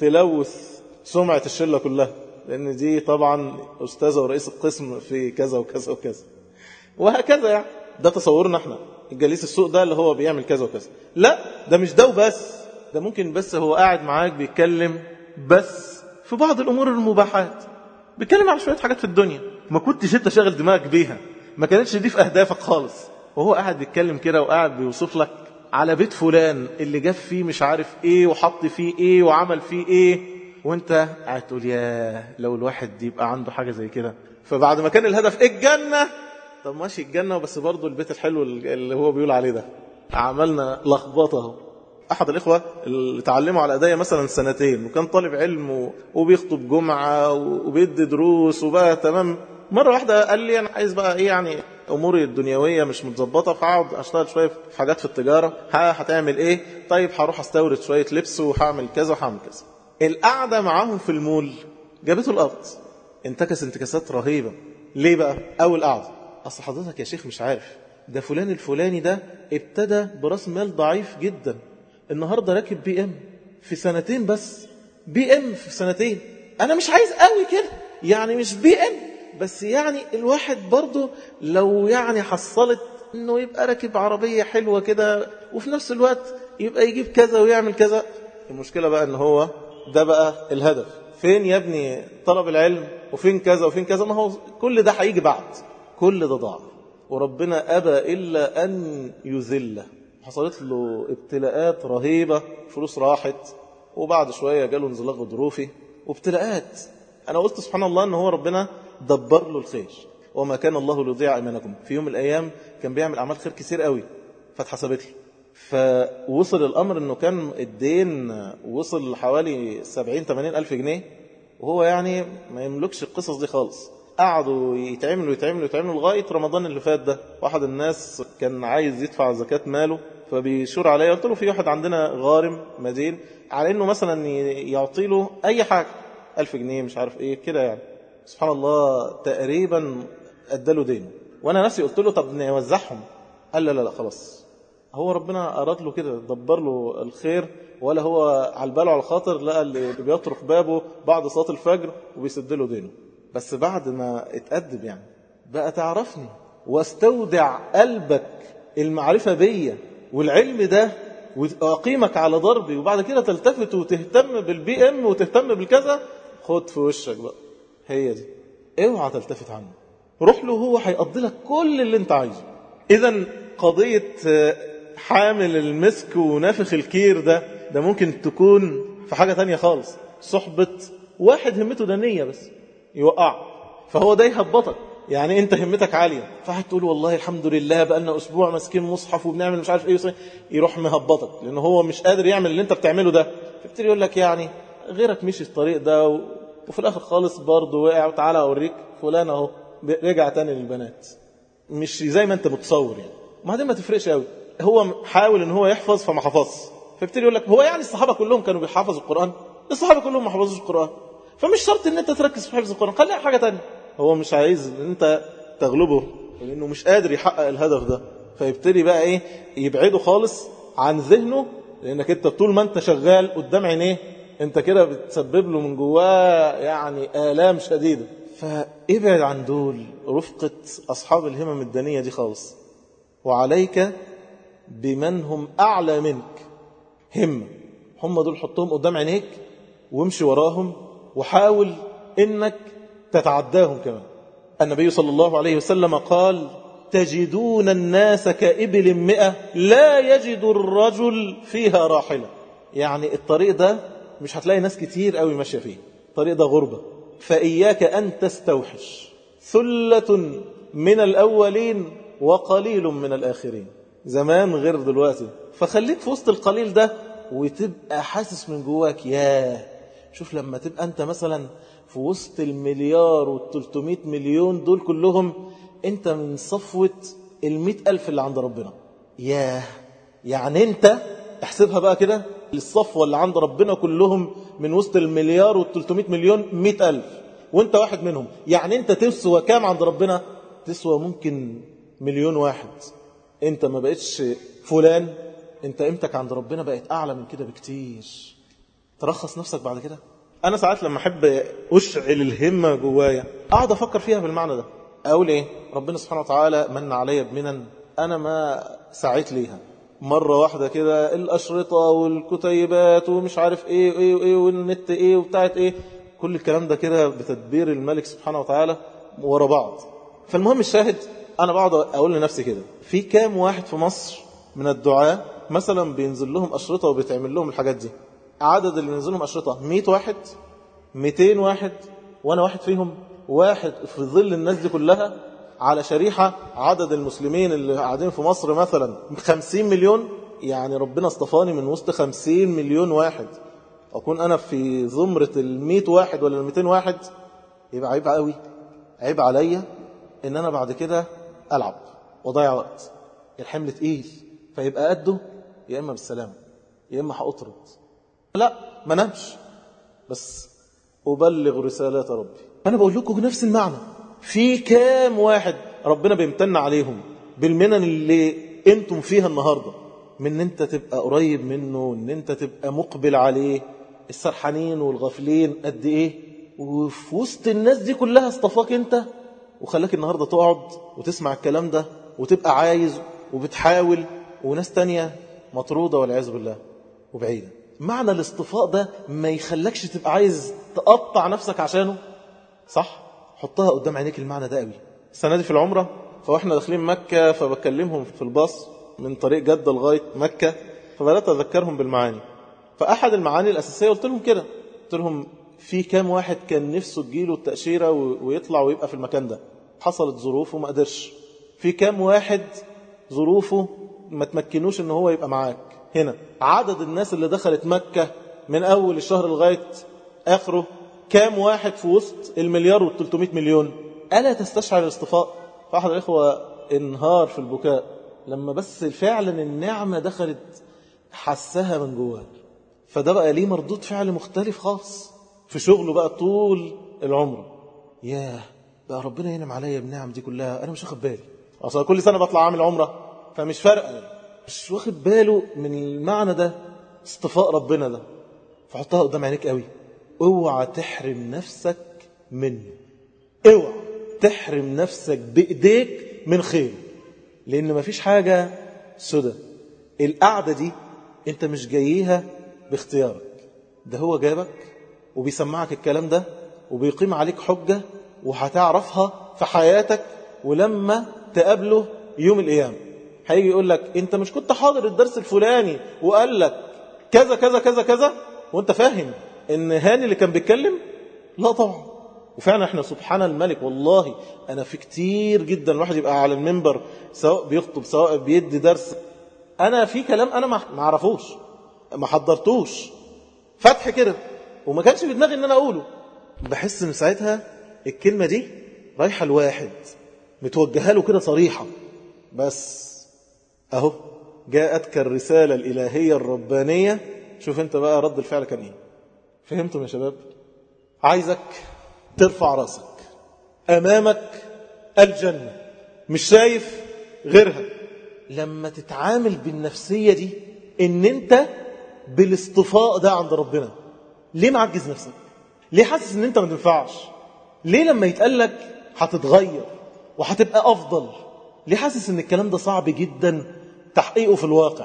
تلوث سمعه الشله كلها لان دي طبعا استاذه ورئيس القسم في كذا وكذا وكذا وهكذا يعني ده تصورنا احنا الجليس السوق ده اللي هو بيعمل كذا وكذا لا ده مش ده وبس ده ممكن بس هو قاعد معاك بيتكلم بس في بعض الامور المباحات بيتكلم على شويه حاجات في الدنيا ما كنتش انت شاغل دماغك بيها ما كانتش دي في اهدافك خالص وهو قاعد بيتكلم كده وقاعد بيوصف لك على بيت فلان اللي جاب فيه مش عارف ايه وحط فيه ايه وعمل فيه ايه وانت قاعد تقول يا لو الواحد يبقى عنده حاجه زي كده فبعد ما كان الهدف ايه الجنه طب ماشي الجنه بس برضه البيت الحلو اللي هو بيقول عليه ده عملنا لخبطه احد الاخوه اللي اتعلموا على ايديا مثلا سنتين وكان طالب علم وبيخطب جمعه وبيدي دروس وبقى تمام مره واحده قال لي انا عايز بقى ايه يعني اموري الدنيويه مش متظبطه فاقعد اشتغل شويه في حاجات في التجاره ها هتعمل ايه طيب هروح استورد شويه لبس وهعمل كذا وهعمل كذا القعده معاهم في المول جابته الارض انتكس انتكاسات رهيبه ليه بقى اول قعده اصل حضرتك يا شيخ مش عارف ده فلان الفلاني ده ابتدى براس مال ضعيف جدا النهارده راكب بي ام في سنتين بس بي ام في سنتين انا مش عايز قوي كده يعني مش بي ام بس يعني الواحد برضه لو يعني حصلت انه يبقى راكب عربيه حلوه كده وفي نفس الوقت يبقى يجيب كذا ويعمل كذا المشكله بقى ان هو ده بقى الهدف فين يا ابني طلب العلم وفين كذا وفين كذا ما هو كل ده هيجي بعد كل ده ضاع وربنا ابى الا ان يذله حصلت له ابتلاءات رهيبة فلوس راحت وبعد شوية جاله انزلاق غضروفي وابتلاءات أنا قلت سبحان الله أن هو ربنا دبر له الخير وما كان الله ليضيع إيمانكم في يوم من الأيام كان بيعمل أعمال خير كثير قوي فاتحسبت له فوصل الأمر أنه كان الدين وصل حوالي 70 80 ألف جنيه وهو يعني ما يملكش القصص دي خالص قعدوا يتعملوا يتعملوا يتعملوا لغاية رمضان اللي فات ده واحد الناس كان عايز يدفع زكاة ماله فبيشور عليا قلت له في واحد عندنا غارم مدين على انه مثلا يعطي له اي حاجة ألف جنيه مش عارف ايه كده يعني سبحان الله تقريبا اداله دين وانا نفسي قلت له طب نوزعهم قال لا لا لا خلاص هو ربنا اراد له كده دبر له الخير ولا هو على البال وعلى الخاطر لقى اللي بيطرق بابه بعد صلاه الفجر وبيسد له دينه بس بعد ما اتأدب يعني بقى تعرفني واستودع قلبك المعرفة بيا والعلم ده وأقيمك على ضربي وبعد كده تلتفت وتهتم بالبي ام وتهتم بالكذا خد في وشك بقى هي دي اوعى تلتفت عنه روح له هو هيقضي لك كل اللي انت عايزه اذا قضية حامل المسك ونافخ الكير ده ده ممكن تكون في حاجة تانية خالص صحبة واحد همته دنية بس يوقع فهو ده يهبطك يعني انت همتك عاليه فهتقول والله الحمد لله بقى لنا اسبوع ماسكين مصحف وبنعمل مش عارف ايه يروح مهبطك لان هو مش قادر يعمل اللي انت بتعمله ده فبتدي يقول لك يعني غيرك مشي الطريق ده و... وفي الاخر خالص برضه وقع وتعالى اوريك فلان اهو رجع تاني للبنات مش زي ما انت متصور يعني وبعدين ما تفرقش قوي هو حاول ان هو يحفظ فما حفظش فبتدي يقول لك هو يعني الصحابه كلهم كانوا بيحفظوا القران الصحابه كلهم ما حفظوش القران فمش شرط ان انت تركز في حفظ القرآن خليها حاجة تانية هو مش عايز ان انت تغلبه لانه مش قادر يحقق الهدف ده فيبتدي بقى ايه يبعده خالص عن ذهنه لانك انت طول ما انت شغال قدام عينيه انت كده بتسبب له من جواه يعني آلام شديدة فابعد عن دول رفقة أصحاب الهمم الدنية دي خالص وعليك بمن هم أعلى منك همة هم دول حطهم قدام عينيك وامشي وراهم وحاول انك تتعداهم كمان النبي صلى الله عليه وسلم قال تجدون الناس كإبل مئة لا يجد الرجل فيها راحلة يعني الطريق ده مش هتلاقي ناس كتير قوي ماشية فيه الطريق ده غربة فإياك أن تستوحش ثلة من الأولين وقليل من الآخرين زمان غير دلوقتي فخليك في وسط القليل ده وتبقى حاسس من جواك ياه شوف لما تبقى أنت مثلا في وسط المليار والتلتمائة مليون دول كلهم أنت من صفوة المئة ألف اللي عند ربنا ياه يعني أنت احسبها بقى كده الصفوة اللي عند ربنا كلهم من وسط المليار والتلتمائة مليون مئة ألف وانت واحد منهم يعني انت تسوى كام عند ربنا تسوى ممكن مليون واحد انت ما بقتش فلان انت قيمتك عند ربنا بقت اعلى من كده بكتير ترخص نفسك بعد كده انا ساعات لما احب اشعل الهمه جوايا اقعد افكر فيها بالمعنى ده اقول ايه ربنا سبحانه وتعالى من عليا بمنن أنا ما سعيت ليها مرة واحدة كده الأشرطة والكتيبات ومش عارف إيه وإيه وإيه والنت إيه وبتاعت إيه كل الكلام ده كده بتدبير الملك سبحانه وتعالى ورا بعض فالمهم الشاهد أنا بقعد أقول لنفسي كده في كام واحد في مصر من الدعاة مثلا بينزل لهم أشرطة وبيتعمل لهم الحاجات دي عدد اللي بينزل لهم أشرطة 100 واحد 200 واحد وأنا واحد فيهم واحد في ظل الناس دي كلها على شريحة عدد المسلمين اللي قاعدين في مصر مثلا 50 مليون يعني ربنا اصطفاني من وسط 50 مليون واحد أكون أنا في زمرة ال 100 واحد ولا ال 200 واحد يبقى عيب قوي عيب عليا إن أنا بعد كده ألعب وضيع وقت الحمل تقيل فيبقى قده يا إما بالسلامة يا إما هأطرد لا ما نمش بس أبلغ رسالات ربي أنا بقول لكم نفس المعنى في كام واحد ربنا بيمتن عليهم بالمنن اللي انتم فيها النهاردة من ان انت تبقى قريب منه ان انت تبقى مقبل عليه السرحانين والغافلين قد ايه وفي وسط الناس دي كلها اصطفاك انت وخلاك النهاردة تقعد وتسمع الكلام ده وتبقى عايز وبتحاول وناس تانية مطرودة والعياذ بالله وبعيدة معنى الاصطفاء ده ما يخلكش تبقى عايز تقطع نفسك عشانه صح حطها قدام عينيك المعنى ده قوي السنة دي في العمرة فاحنا داخلين مكة فبكلمهم في الباص من طريق جدة لغاية مكة فبدأت أذكرهم بالمعاني فأحد المعاني الأساسية قلت لهم كده قلت لهم في كام واحد كان نفسه تجيله التأشيرة ويطلع ويبقى في المكان ده حصلت ظروفه وما قدرش في كام واحد ظروفه ما تمكنوش ان هو يبقى معاك هنا عدد الناس اللي دخلت مكة من أول الشهر لغاية آخره كام واحد في وسط المليار والتلتمائة مليون ألا تستشعر الاصطفاء فأحد الإخوة انهار في البكاء لما بس فعلا النعمة دخلت حسها من جواه فده بقى ليه مردود فعل مختلف خالص في شغله بقى طول العمر ياه بقى ربنا ينعم عليا بالنعم دي كلها أنا مش واخد بالي أصلا كل سنة بطلع عامل عمرة فمش فارقة مش واخد باله من المعنى ده اصطفاء ربنا ده فحطها قدام عينيك قوي اوعى تحرم نفسك منه اوعى تحرم نفسك بايديك من خير لان مفيش حاجة سدى القعدة دي انت مش جاييها باختيارك ده هو جابك وبيسمعك الكلام ده وبيقيم عليك حجة وهتعرفها في حياتك ولما تقابله يوم القيامة هيجي يقول لك انت مش كنت حاضر الدرس الفلاني وقال لك كذا كذا كذا كذا وانت فاهم ان هاني اللي كان بيتكلم لا طبعا وفعلا احنا سبحان الملك والله انا في كتير جدا الواحد يبقى على المنبر سواء بيخطب سواء بيدي درس انا في كلام انا ما اعرفوش ما حضرتوش فتح كده وما كانش في دماغي ان انا اقوله بحس ان ساعتها الكلمه دي رايحه لواحد متوجهه له كده صريحه بس اهو جاءتك الرساله الالهيه الربانيه شوف انت بقى رد الفعل كان ايه فهمتم يا شباب عايزك ترفع راسك امامك الجنه مش شايف غيرها لما تتعامل بالنفسيه دي ان انت بالاصطفاء ده عند ربنا ليه معجز نفسك ليه حاسس ان انت ما تنفعش ليه لما يتقال لك هتتغير وهتبقى افضل ليه حاسس ان الكلام ده صعب جدا تحقيقه في الواقع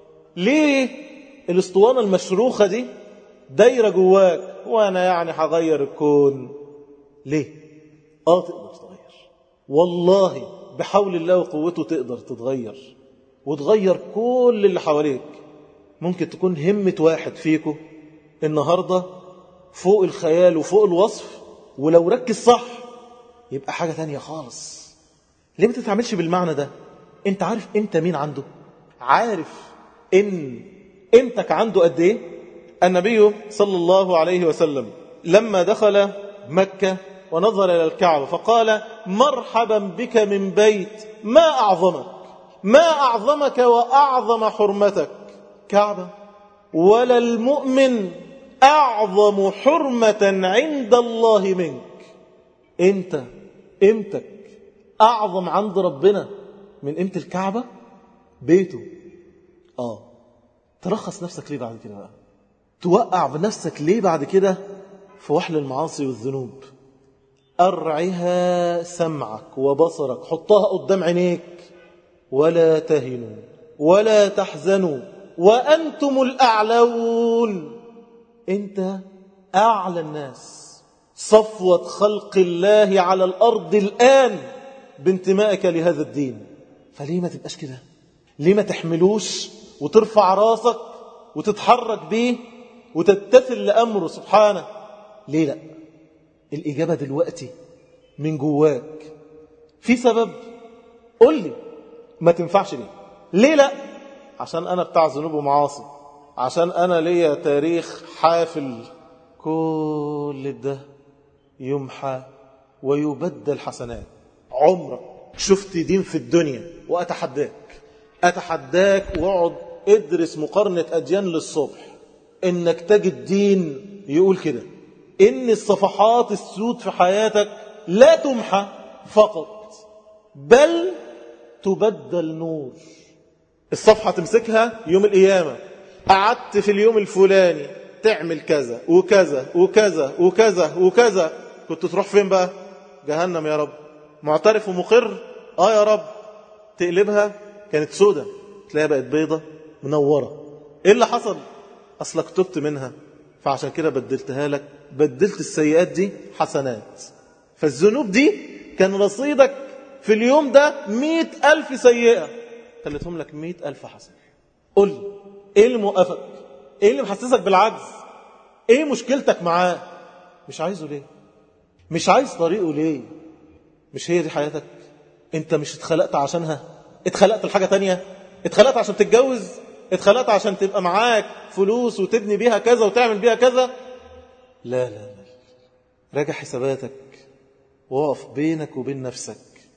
ليه الاسطوانه المشروخه دي دايره جواك وانا يعني هغير الكون ليه اه تقدر تغير والله بحول الله وقوته تقدر تتغير وتغير كل اللي حواليك ممكن تكون همة واحد فيكم النهاردة فوق الخيال وفوق الوصف ولو ركز صح يبقى حاجة تانية خالص ليه ما تتعاملش بالمعنى ده انت عارف انت مين عنده عارف ان قيمتك عنده قد ايه النبي صلى الله عليه وسلم لما دخل مكة ونظر إلى الكعبة فقال مرحبا بك من بيت ما أعظمك ما أعظمك وأعظم حرمتك كعبة ولا المؤمن أعظم حرمة عند الله منك أنت قيمتك أعظم عند ربنا من قيمة الكعبة بيته آه ترخص نفسك ليه بعد كده بقى توقع بنفسك ليه بعد كده في وحل المعاصي والذنوب أرعها سمعك وبصرك حطها قدام عينيك ولا تهنوا ولا تحزنوا وأنتم الأعلون أنت أعلى الناس صفوة خلق الله على الأرض الآن بانتمائك لهذا الدين فليه ما تبقاش كده ليه ما تحملوش وترفع راسك وتتحرك بيه وتتثل لأمره سبحانه ليه لا الإجابة دلوقتي من جواك في سبب قل لي ما تنفعش ليه ليه لا عشان أنا بتاع ذنوب ومعاصي عشان أنا ليا تاريخ حافل كل ده يمحى ويبدل حسنات عمرك شفت دين في الدنيا وأتحداك أتحداك واقعد ادرس مقارنة أديان للصبح إنك تجد دين يقول كده إن الصفحات السود في حياتك لا تمحى فقط بل تبدل نور الصفحة تمسكها يوم القيامة قعدت في اليوم الفلاني تعمل كذا وكذا وكذا وكذا وكذا كنت تروح فين بقى جهنم يا رب معترف ومقر اه يا رب تقلبها كانت سودة تلاقيها بقت بيضة منورة ايه اللي حصل اصلك تبت منها فعشان كده بدلتها لك بدلت السيئات دي حسنات فالذنوب دي كان رصيدك في اليوم ده مئة ألف سيئة خليتهم لك مئة ألف حسنة قل لي ايه اللي موقفك ايه اللي محسسك بالعجز ايه مشكلتك معاه مش عايزه ليه مش عايز طريقه ليه مش هي دي حياتك انت مش اتخلقت عشانها اتخلقت لحاجة تانية اتخلقت عشان تتجوز اتخلقت عشان تبقى معاك فلوس وتبني بيها كذا وتعمل بيها كذا لا لا لا راجع حساباتك وقف بينك وبين نفسك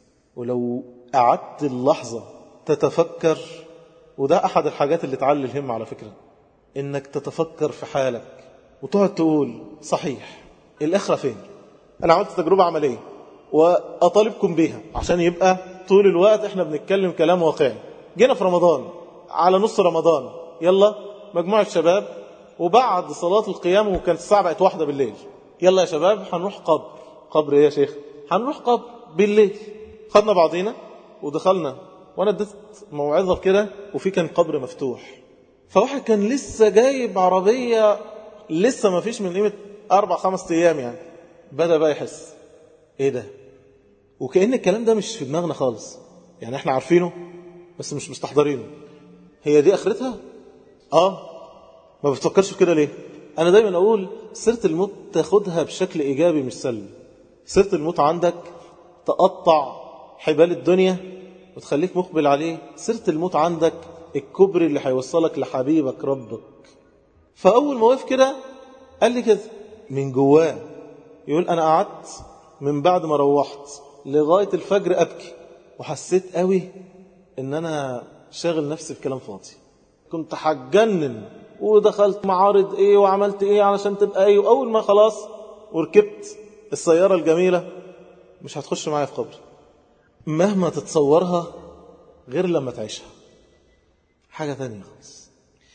ولو قعدت اللحظة تتفكر وده أحد الحاجات اللي تعلي الهم على فكرة إنك تتفكر في حالك وتقعد تقول صحيح الآخرة فين أنا عملت تجربة عملية وأطالبكم بيها عشان يبقى طول الوقت احنا بنتكلم كلام واقعي جينا في رمضان على نص رمضان يلا مجموعة شباب وبعد صلاة القيام وكانت الساعة بقت واحدة بالليل يلا يا شباب هنروح قبر قبر ايه يا شيخ هنروح قبر بالليل خدنا بعضينا ودخلنا وانا اديت موعظة كده وفي كان قبر مفتوح فواحد كان لسه جايب عربية لسه ما فيش من قيمة أربع خمس أيام يعني بدأ بقى يحس إيه ده وكأن الكلام ده مش في دماغنا خالص يعني احنا عارفينه بس مش مستحضرينه هي دي آخرتها آه ما بتفكرش في كده ليه أنا دايما أقول سيرة الموت تاخدها بشكل إيجابي مش سلبي سيرة الموت عندك تقطع حبال الدنيا وتخليك مقبل عليه سيرة الموت عندك الكبر اللي هيوصلك لحبيبك ربك فأول ما وقف كده قال لي كده من جواه يقول أنا قعدت من بعد ما روحت لغاية الفجر أبكي وحسيت قوي إن أنا شاغل نفسي في كلام فاضي كنت هتجنن ودخلت معارض إيه وعملت إيه علشان تبقى إيه وأول ما خلاص وركبت السيارة الجميلة مش هتخش معايا في قبري مهما تتصورها غير لما تعيشها حاجة ثانية خالص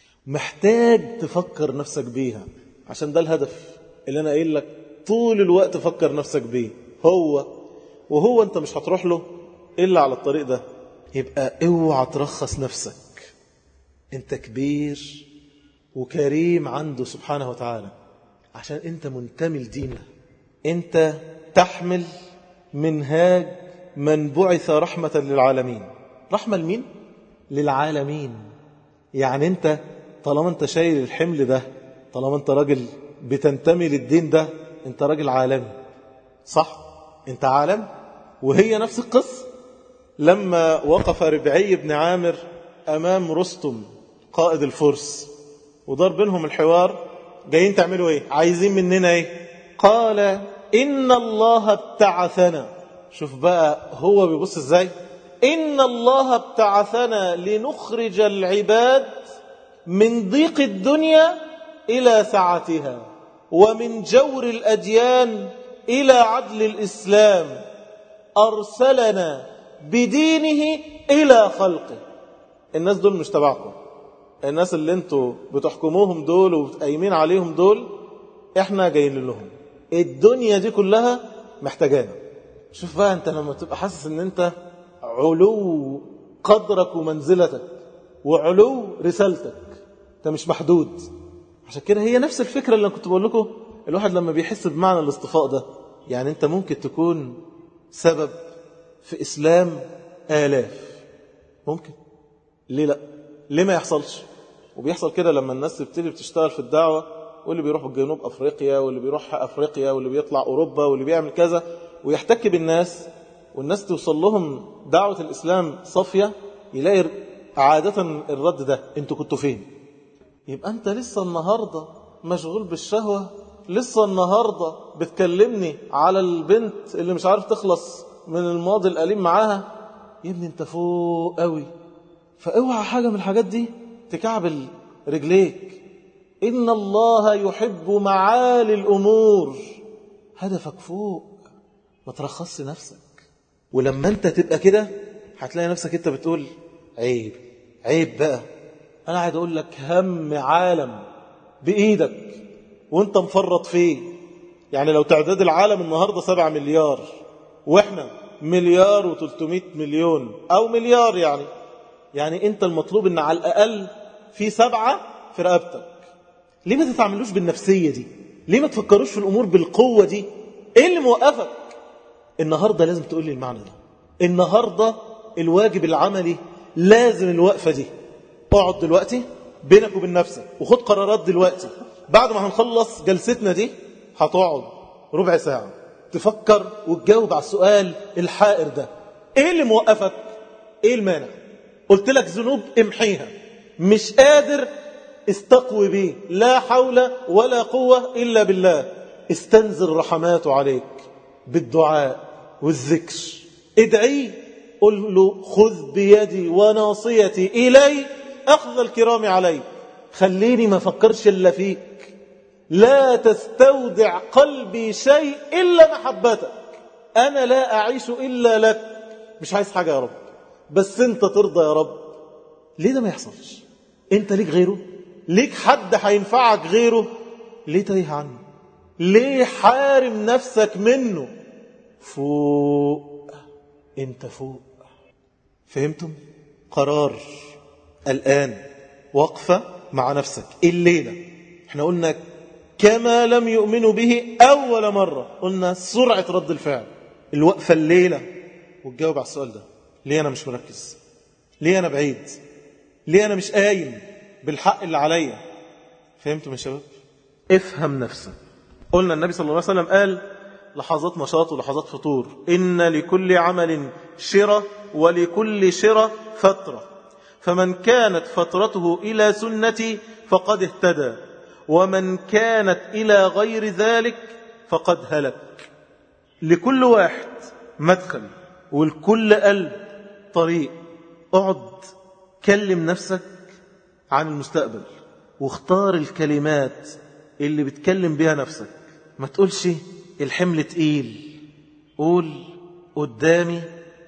محتاج تفكر نفسك بيها عشان ده الهدف اللي أنا قايل لك طول الوقت فكر نفسك بيه هو وهو أنت مش هتروح له إلا على الطريق ده يبقى اوعى ترخص نفسك أنت كبير وكريم عنده سبحانه وتعالى عشان أنت منتمي لدينه أنت تحمل منهاج من بعث رحمة للعالمين رحمة لمين؟ للعالمين يعني أنت طالما أنت شايل الحمل ده طالما أنت راجل بتنتمي للدين ده أنت راجل عالمي صح؟ أنت عالم وهي نفس القصة لما وقف ربعي بن عامر أمام رستم قائد الفرس ودار بينهم الحوار جايين تعملوا ايه عايزين مننا ايه قال إن الله ابتعثنا شوف بقى هو بيبص ازاي إن الله ابتعثنا لنخرج العباد من ضيق الدنيا إلى سعتها ومن جور الأديان إلى عدل الإسلام أرسلنا بدينه إلى خلقه الناس دول مش تبعكم الناس اللي انتوا بتحكموهم دول وبتقيمين عليهم دول احنا جايين لهم الدنيا دي كلها محتاجانا شوف بقى انت لما تبقى حاسس ان انت علو قدرك ومنزلتك وعلو رسالتك انت مش محدود عشان كده هي نفس الفكرة اللي أنا كنت بقول لكم الواحد لما بيحس بمعنى الاصطفاء ده يعني انت ممكن تكون سبب في إسلام آلاف ممكن ليه لا ليه ما يحصلش وبيحصل كده لما الناس تبتدي بتشتغل في الدعوة واللي بيروح جنوب أفريقيا واللي بيروح أفريقيا واللي بيطلع أوروبا واللي بيعمل كذا ويحتك بالناس والناس توصل لهم دعوة الإسلام صافية يلاقي عادة الرد ده انتوا كنتوا فين يبقى انت لسه النهاردة مشغول بالشهوة لسه النهاردة بتكلمني على البنت اللي مش عارف تخلص من الماضي الأليم معاها يا ابني انت فوق قوي فاوعى حاجة من الحاجات دي تكعبل رجليك إن الله يحب معالي الأمور هدفك فوق ما ترخصش نفسك ولما انت تبقى كده هتلاقي نفسك انت بتقول عيب عيب بقى انا قاعد اقول لك هم عالم بايدك وانت مفرط فيه يعني لو تعداد العالم النهاردة سبعة مليار واحنا مليار وتلتمائة مليون او مليار يعني يعني انت المطلوب ان على الاقل في سبعة في رقبتك ليه ما تتعاملوش بالنفسية دي ليه ما تفكروش في الامور بالقوة دي ايه اللي موقفك النهاردة لازم تقول لي المعنى ده النهاردة الواجب العملي لازم الوقفة دي اقعد دلوقتي بينك وبين نفسك وخد قرارات دلوقتي بعد ما هنخلص جلستنا دي هتقعد ربع ساعة تفكر وتجاوب على السؤال الحائر ده ايه اللي موقفك ايه المانع قلت لك ذنوب امحيها مش قادر استقوي بيه لا حول ولا قوة إلا بالله استنزل رحماته عليك بالدعاء والذكر ادعي قل له خذ بيدي وناصيتي إلي أخذ الكرام علي خليني ما فكرش إلا فيك لا تستودع قلبي شيء إلا محبتك أنا لا أعيش إلا لك مش عايز حاجة يا رب بس أنت ترضى يا رب ليه ده ما يحصلش أنت ليك غيره ليك حد هينفعك غيره ليه تايه عنه ليه حارم نفسك منه فوق انت فوق فهمتم قرار الآن وقفة مع نفسك الليلة احنا قلنا كما لم يؤمنوا به أول مرة قلنا سرعة رد الفعل الوقفة الليلة وتجاوب على السؤال ده ليه أنا مش مركز ليه أنا بعيد ليه أنا مش قايم بالحق اللي عليا فهمتم يا شباب افهم نفسك قلنا النبي صلى الله عليه وسلم قال لحظات نشاط ولحظات فطور إن لكل عمل شرة ولكل شرة فترة فمن كانت فترته إلى سنتي فقد اهتدى ومن كانت إلى غير ذلك فقد هلك لكل واحد مدخل ولكل قلب طريق اقعد كلم نفسك عن المستقبل واختار الكلمات اللي بتكلم بها نفسك ما تقولش الحمل تقيل قول قدامي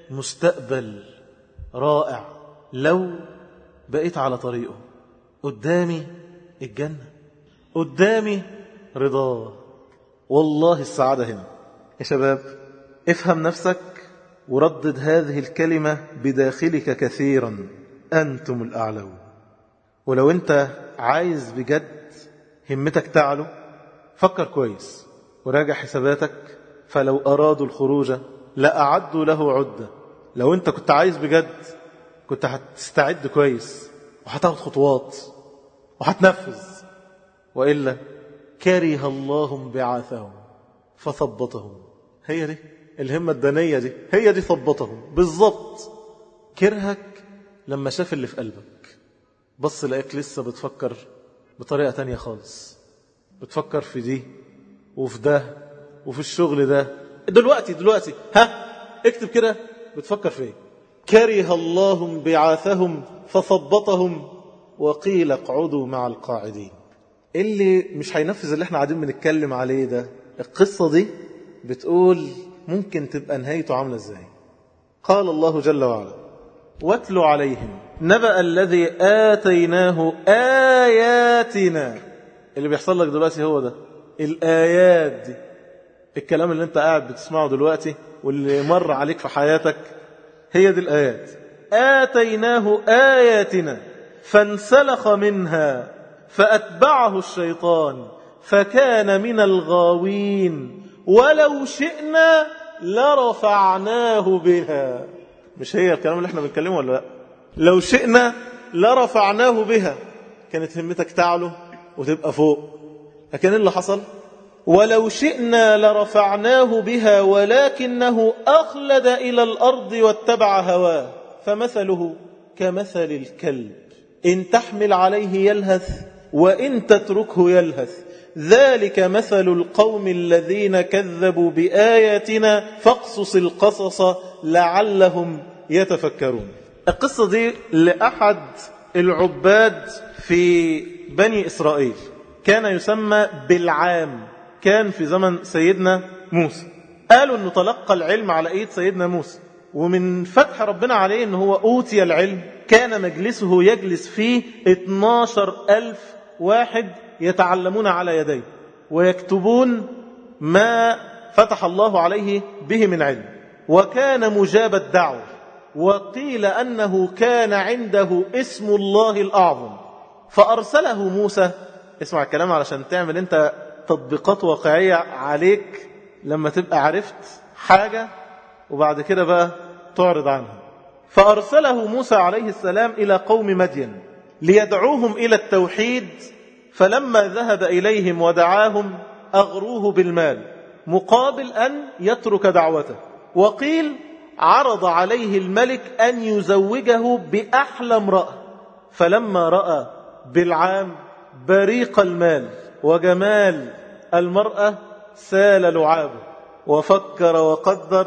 مستقبل رائع لو بقيت على طريقه قدامي الجنة قدامي رضاه والله السعادة هنا يا شباب افهم نفسك وردد هذه الكلمة بداخلك كثيرا أنتم الأعلون ولو أنت عايز بجد همتك تعلو فكر كويس وراجع حساباتك فلو أرادوا الخروج لأعدوا له عدة لو أنت كنت عايز بجد كنت هتستعد كويس وهتاخد خطوات وهتنفذ وإلا كره الله انبعاثهم فثبطهم هي دي الهمة الدنية دي هي دي ثبطهم بالضبط كرهك لما شاف اللي في قلبك بص لقيك لسه بتفكر بطريقة تانية خالص بتفكر في دي وفي ده وفي الشغل ده دلوقتي دلوقتي ها اكتب كده بتفكر في ايه كره الله انبعاثهم فثبطهم وقيل اقعدوا مع القاعدين اللي مش هينفذ اللي احنا قاعدين بنتكلم عليه ده القصة دي بتقول ممكن تبقى نهايته عاملة ازاي قال الله جل وعلا واتل عليهم نبأ الذي آتيناه آياتنا اللي بيحصل لك دلوقتي هو ده الآيات دي الكلام اللي انت قاعد بتسمعه دلوقتي واللي مر عليك في حياتك هي دي الآيات آتيناه آياتنا فانسلخ منها فأتبعه الشيطان فكان من الغاوين ولو شئنا لرفعناه بها مش هي الكلام اللي احنا بنتكلمه ولا لا لو شئنا لرفعناه بها كانت همتك تعلو وتبقى فوق لكن إيه اللي حصل ولو شئنا لرفعناه بها ولكنه أخلد إلى الأرض واتبع هواه فمثله كمثل الكلب إن تحمل عليه يلهث وإن تتركه يلهث ذلك مثل القوم الذين كذبوا بآياتنا فاقصص القصص لعلهم يتفكرون القصة دي لأحد العباد في بني إسرائيل كان يسمى بالعام كان في زمن سيدنا موسى قالوا أنه تلقى العلم على إيد سيدنا موسى ومن فتح ربنا عليه أنه هو أوتي العلم كان مجلسه يجلس فيه 12 ألف واحد يتعلمون على يديه ويكتبون ما فتح الله عليه به من علم وكان مجاب الدعوة وقيل أنه كان عنده اسم الله الأعظم فأرسله موسى اسمع الكلام علشان تعمل انت تطبيقات واقعية عليك لما تبقى عرفت حاجة وبعد كده بقى تعرض عنها فأرسله موسى عليه السلام إلى قوم مدين ليدعوهم إلى التوحيد فلما ذهب إليهم ودعاهم أغروه بالمال مقابل أن يترك دعوته وقيل عرض عليه الملك أن يزوجه بأحلى امرأة فلما رأى بالعام بريق المال وجمال المرأة سال لعابه وفكر وقدر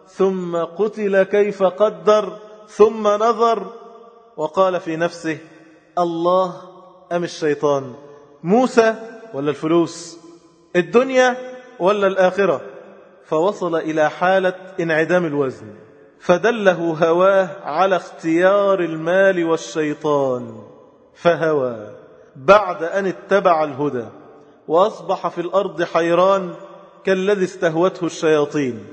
ثم قتل كيف قدر ثم نظر وقال في نفسه الله أم الشيطان موسى ولا الفلوس الدنيا ولا الآخرة فوصل إلى حالة انعدام الوزن فدله هواه على اختيار المال والشيطان فهوى بعد أن اتبع الهدى وأصبح في الأرض حيران كالذي استهوته الشياطين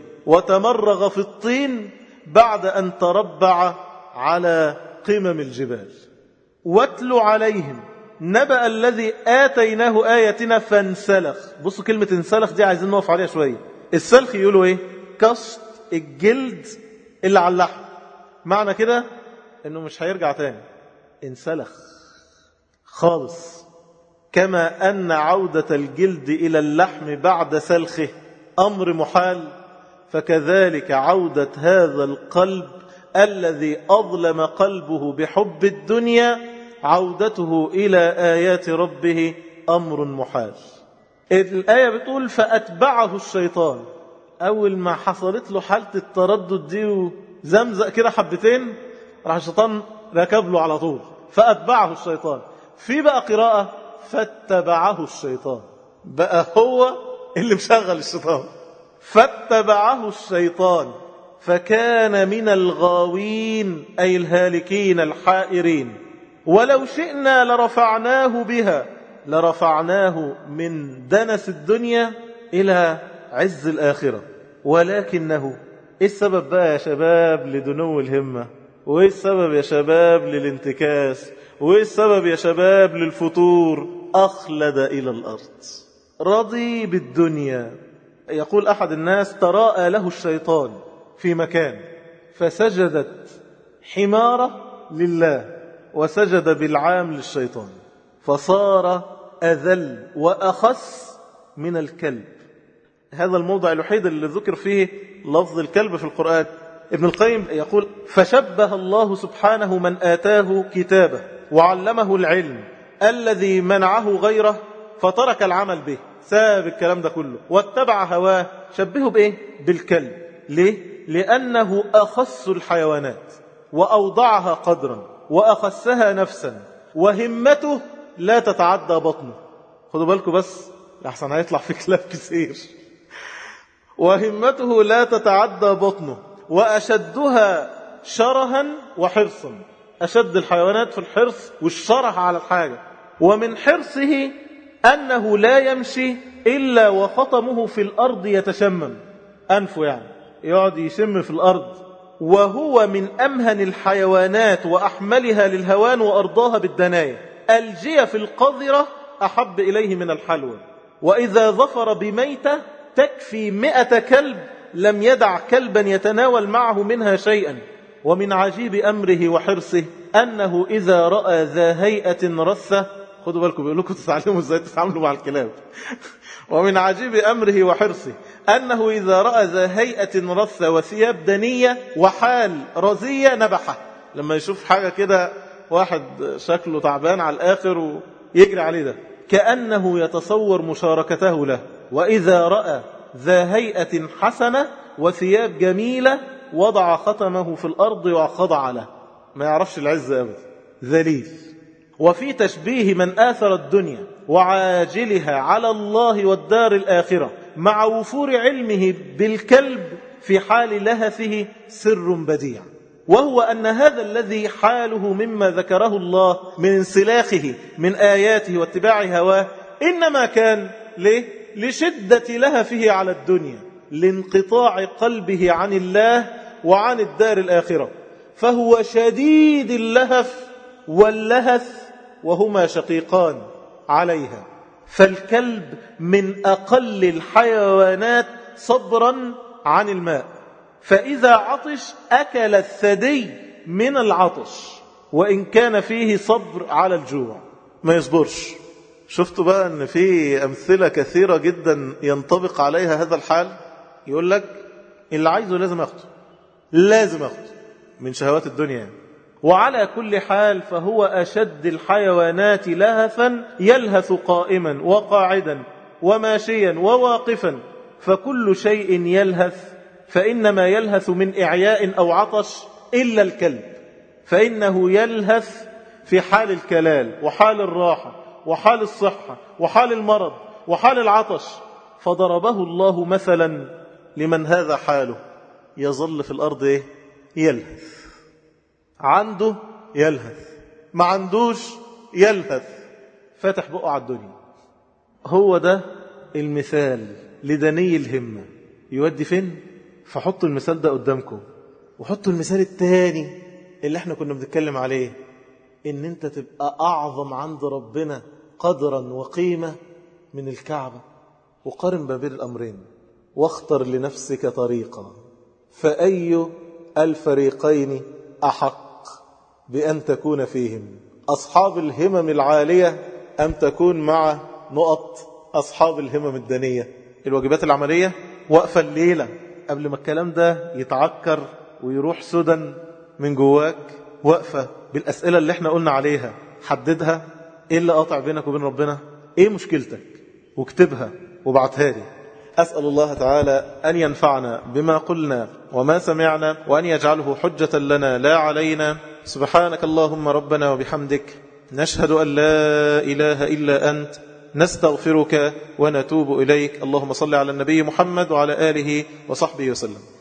وتمرغ في الطين بعد أن تربع على قمم الجبال واتل عليهم نبأ الذي آتيناه آياتنا فانسلخ بصوا كلمة انسلخ دي عايزين نقف عليها شوية السلخ يقولوا ايه كشط الجلد اللي على اللحم معنى كده انه مش هيرجع تاني انسلخ خالص كما أن عودة الجلد إلى اللحم بعد سلخه أمر محال فكذلك عودة هذا القلب الذي أظلم قلبه بحب الدنيا عودته إلى آيات ربه أمر محال الآية بتقول فأتبعه الشيطان أول ما حصلت له حالة التردد دي وزمزق كده حبتين راح الشيطان ركب له على طول فأتبعه الشيطان في بقى قراءة فاتبعه الشيطان بقى هو اللي مشغل الشيطان فاتبعه الشيطان فكان من الغاوين أي الهالكين الحائرين ولو شئنا لرفعناه بها لرفعناه من دنس الدنيا إلى عز الآخرة ولكنه إيه السبب بقى يا شباب لدنو الهمة وإيه السبب يا شباب للانتكاس وإيه السبب يا شباب للفتور أخلد إلى الأرض رضي بالدنيا يقول أحد الناس تراءى له الشيطان في مكان فسجدت حمارة لله وسجد بالعام للشيطان فصار أذل وأخس من الكلب هذا الموضع الوحيد اللي ذكر فيه لفظ الكلب في القرآن ابن القيم يقول فشبه الله سبحانه من آتاه كتابه وعلمه العلم الذي منعه غيره فترك العمل به ساب الكلام ده كله واتبع هواه شبهه بإيه؟ بالكلب ليه؟ لأنه أخص الحيوانات وأوضعها قدرا وأخسها نفسا وهمته لا تتعدى بطنه خدوا بالكم بس لحسن هيطلع في كلاب كثير وهمته لا تتعدى بطنه وأشدها شرها وحرصا أشد الحيوانات في الحرص والشرح على الحاجة ومن حرصه أنه لا يمشي إلا وخطمه في الأرض يتشمم أنفه يعني يقعد يشم في الأرض وهو من أمهن الحيوانات وأحملها للهوان وأرضاها بالدناية الجيف القذرة أحب إليه من الحلوى وإذا ظفر بميتة تكفي مئة كلب لم يدع كلبا يتناول معه منها شيئا ومن عجيب أمره وحرصه أنه إذا رأى ذا هيئة رثة خدوا بالكم بيقول لكم تتعلموا ازاي تتعاملوا مع الكلاب ومن عجيب أمره وحرصه أنه إذا رأى ذا هيئة رثة وثياب دنية وحال رزية نبحه لما يشوف حاجة كده واحد شكله تعبان على الآخر ويجري عليه ده كأنه يتصور مشاركته له وإذا رأى ذا هيئة حسنة وثياب جميلة وضع ختمه في الأرض وخضع له ما يعرفش العزة أبدا ذليل وفي تشبيه من آثر الدنيا وعاجلها على الله والدار الآخرة مع وفور علمه بالكلب في حال لهثه سر بديع وهو أن هذا الذي حاله مما ذكره الله من انسلاخه من آياته واتباع هواه إنما كان ليه؟ لشدة لهفه على الدنيا لانقطاع قلبه عن الله وعن الدار الآخرة فهو شديد اللهف واللهث وهما شقيقان عليها فالكلب من أقل الحيوانات صبرا عن الماء فإذا عطش أكل الثدي من العطش وإن كان فيه صبر على الجوع ما يصبرش شفتوا بقى أن في أمثلة كثيرة جدا ينطبق عليها هذا الحال يقول لك اللي عايزه لازم أخده لازم أخده من شهوات الدنيا يعني. وعلى كل حال فهو أشد الحيوانات لهفا يلهث قائما وقاعدا وماشيا وواقفا فكل شيء يلهث فإنما يلهث من إعياء أو عطش إلا الكلب فإنه يلهث في حال الكلال وحال الراحة وحال الصحة وحال المرض وحال العطش فضربه الله مثلا لمن هذا حاله يظل في الأرض إيه؟ يلهث عنده يلهث ما عندوش يلهث فاتح بقه على الدنيا هو ده المثال لدني الهمة يودي فين فحطوا المثال ده قدامكم وحطوا المثال التاني اللي احنا كنا بنتكلم عليه ان انت تبقى اعظم عند ربنا قدرا وقيمة من الكعبة وقارن ما بين الامرين واختر لنفسك طريقا فأي الفريقين أحق بأن تكون فيهم أصحاب الهمم العالية أم تكون مع نقط أصحاب الهمم الدنية الواجبات العملية وقفة الليلة قبل ما الكلام ده يتعكر ويروح سدى من جواك وقفة بالأسئلة اللي احنا قلنا عليها حددها ايه اللي قاطع بينك وبين ربنا ايه مشكلتك واكتبها وبعتها لي أسأل الله تعالى أن ينفعنا بما قلنا وما سمعنا وأن يجعله حجة لنا لا علينا سبحانك اللهم ربنا وبحمدك نشهد أن لا إله إلا أنت نستغفرك ونتوب إليك اللهم صل على النبي محمد وعلى آله وصحبه وسلم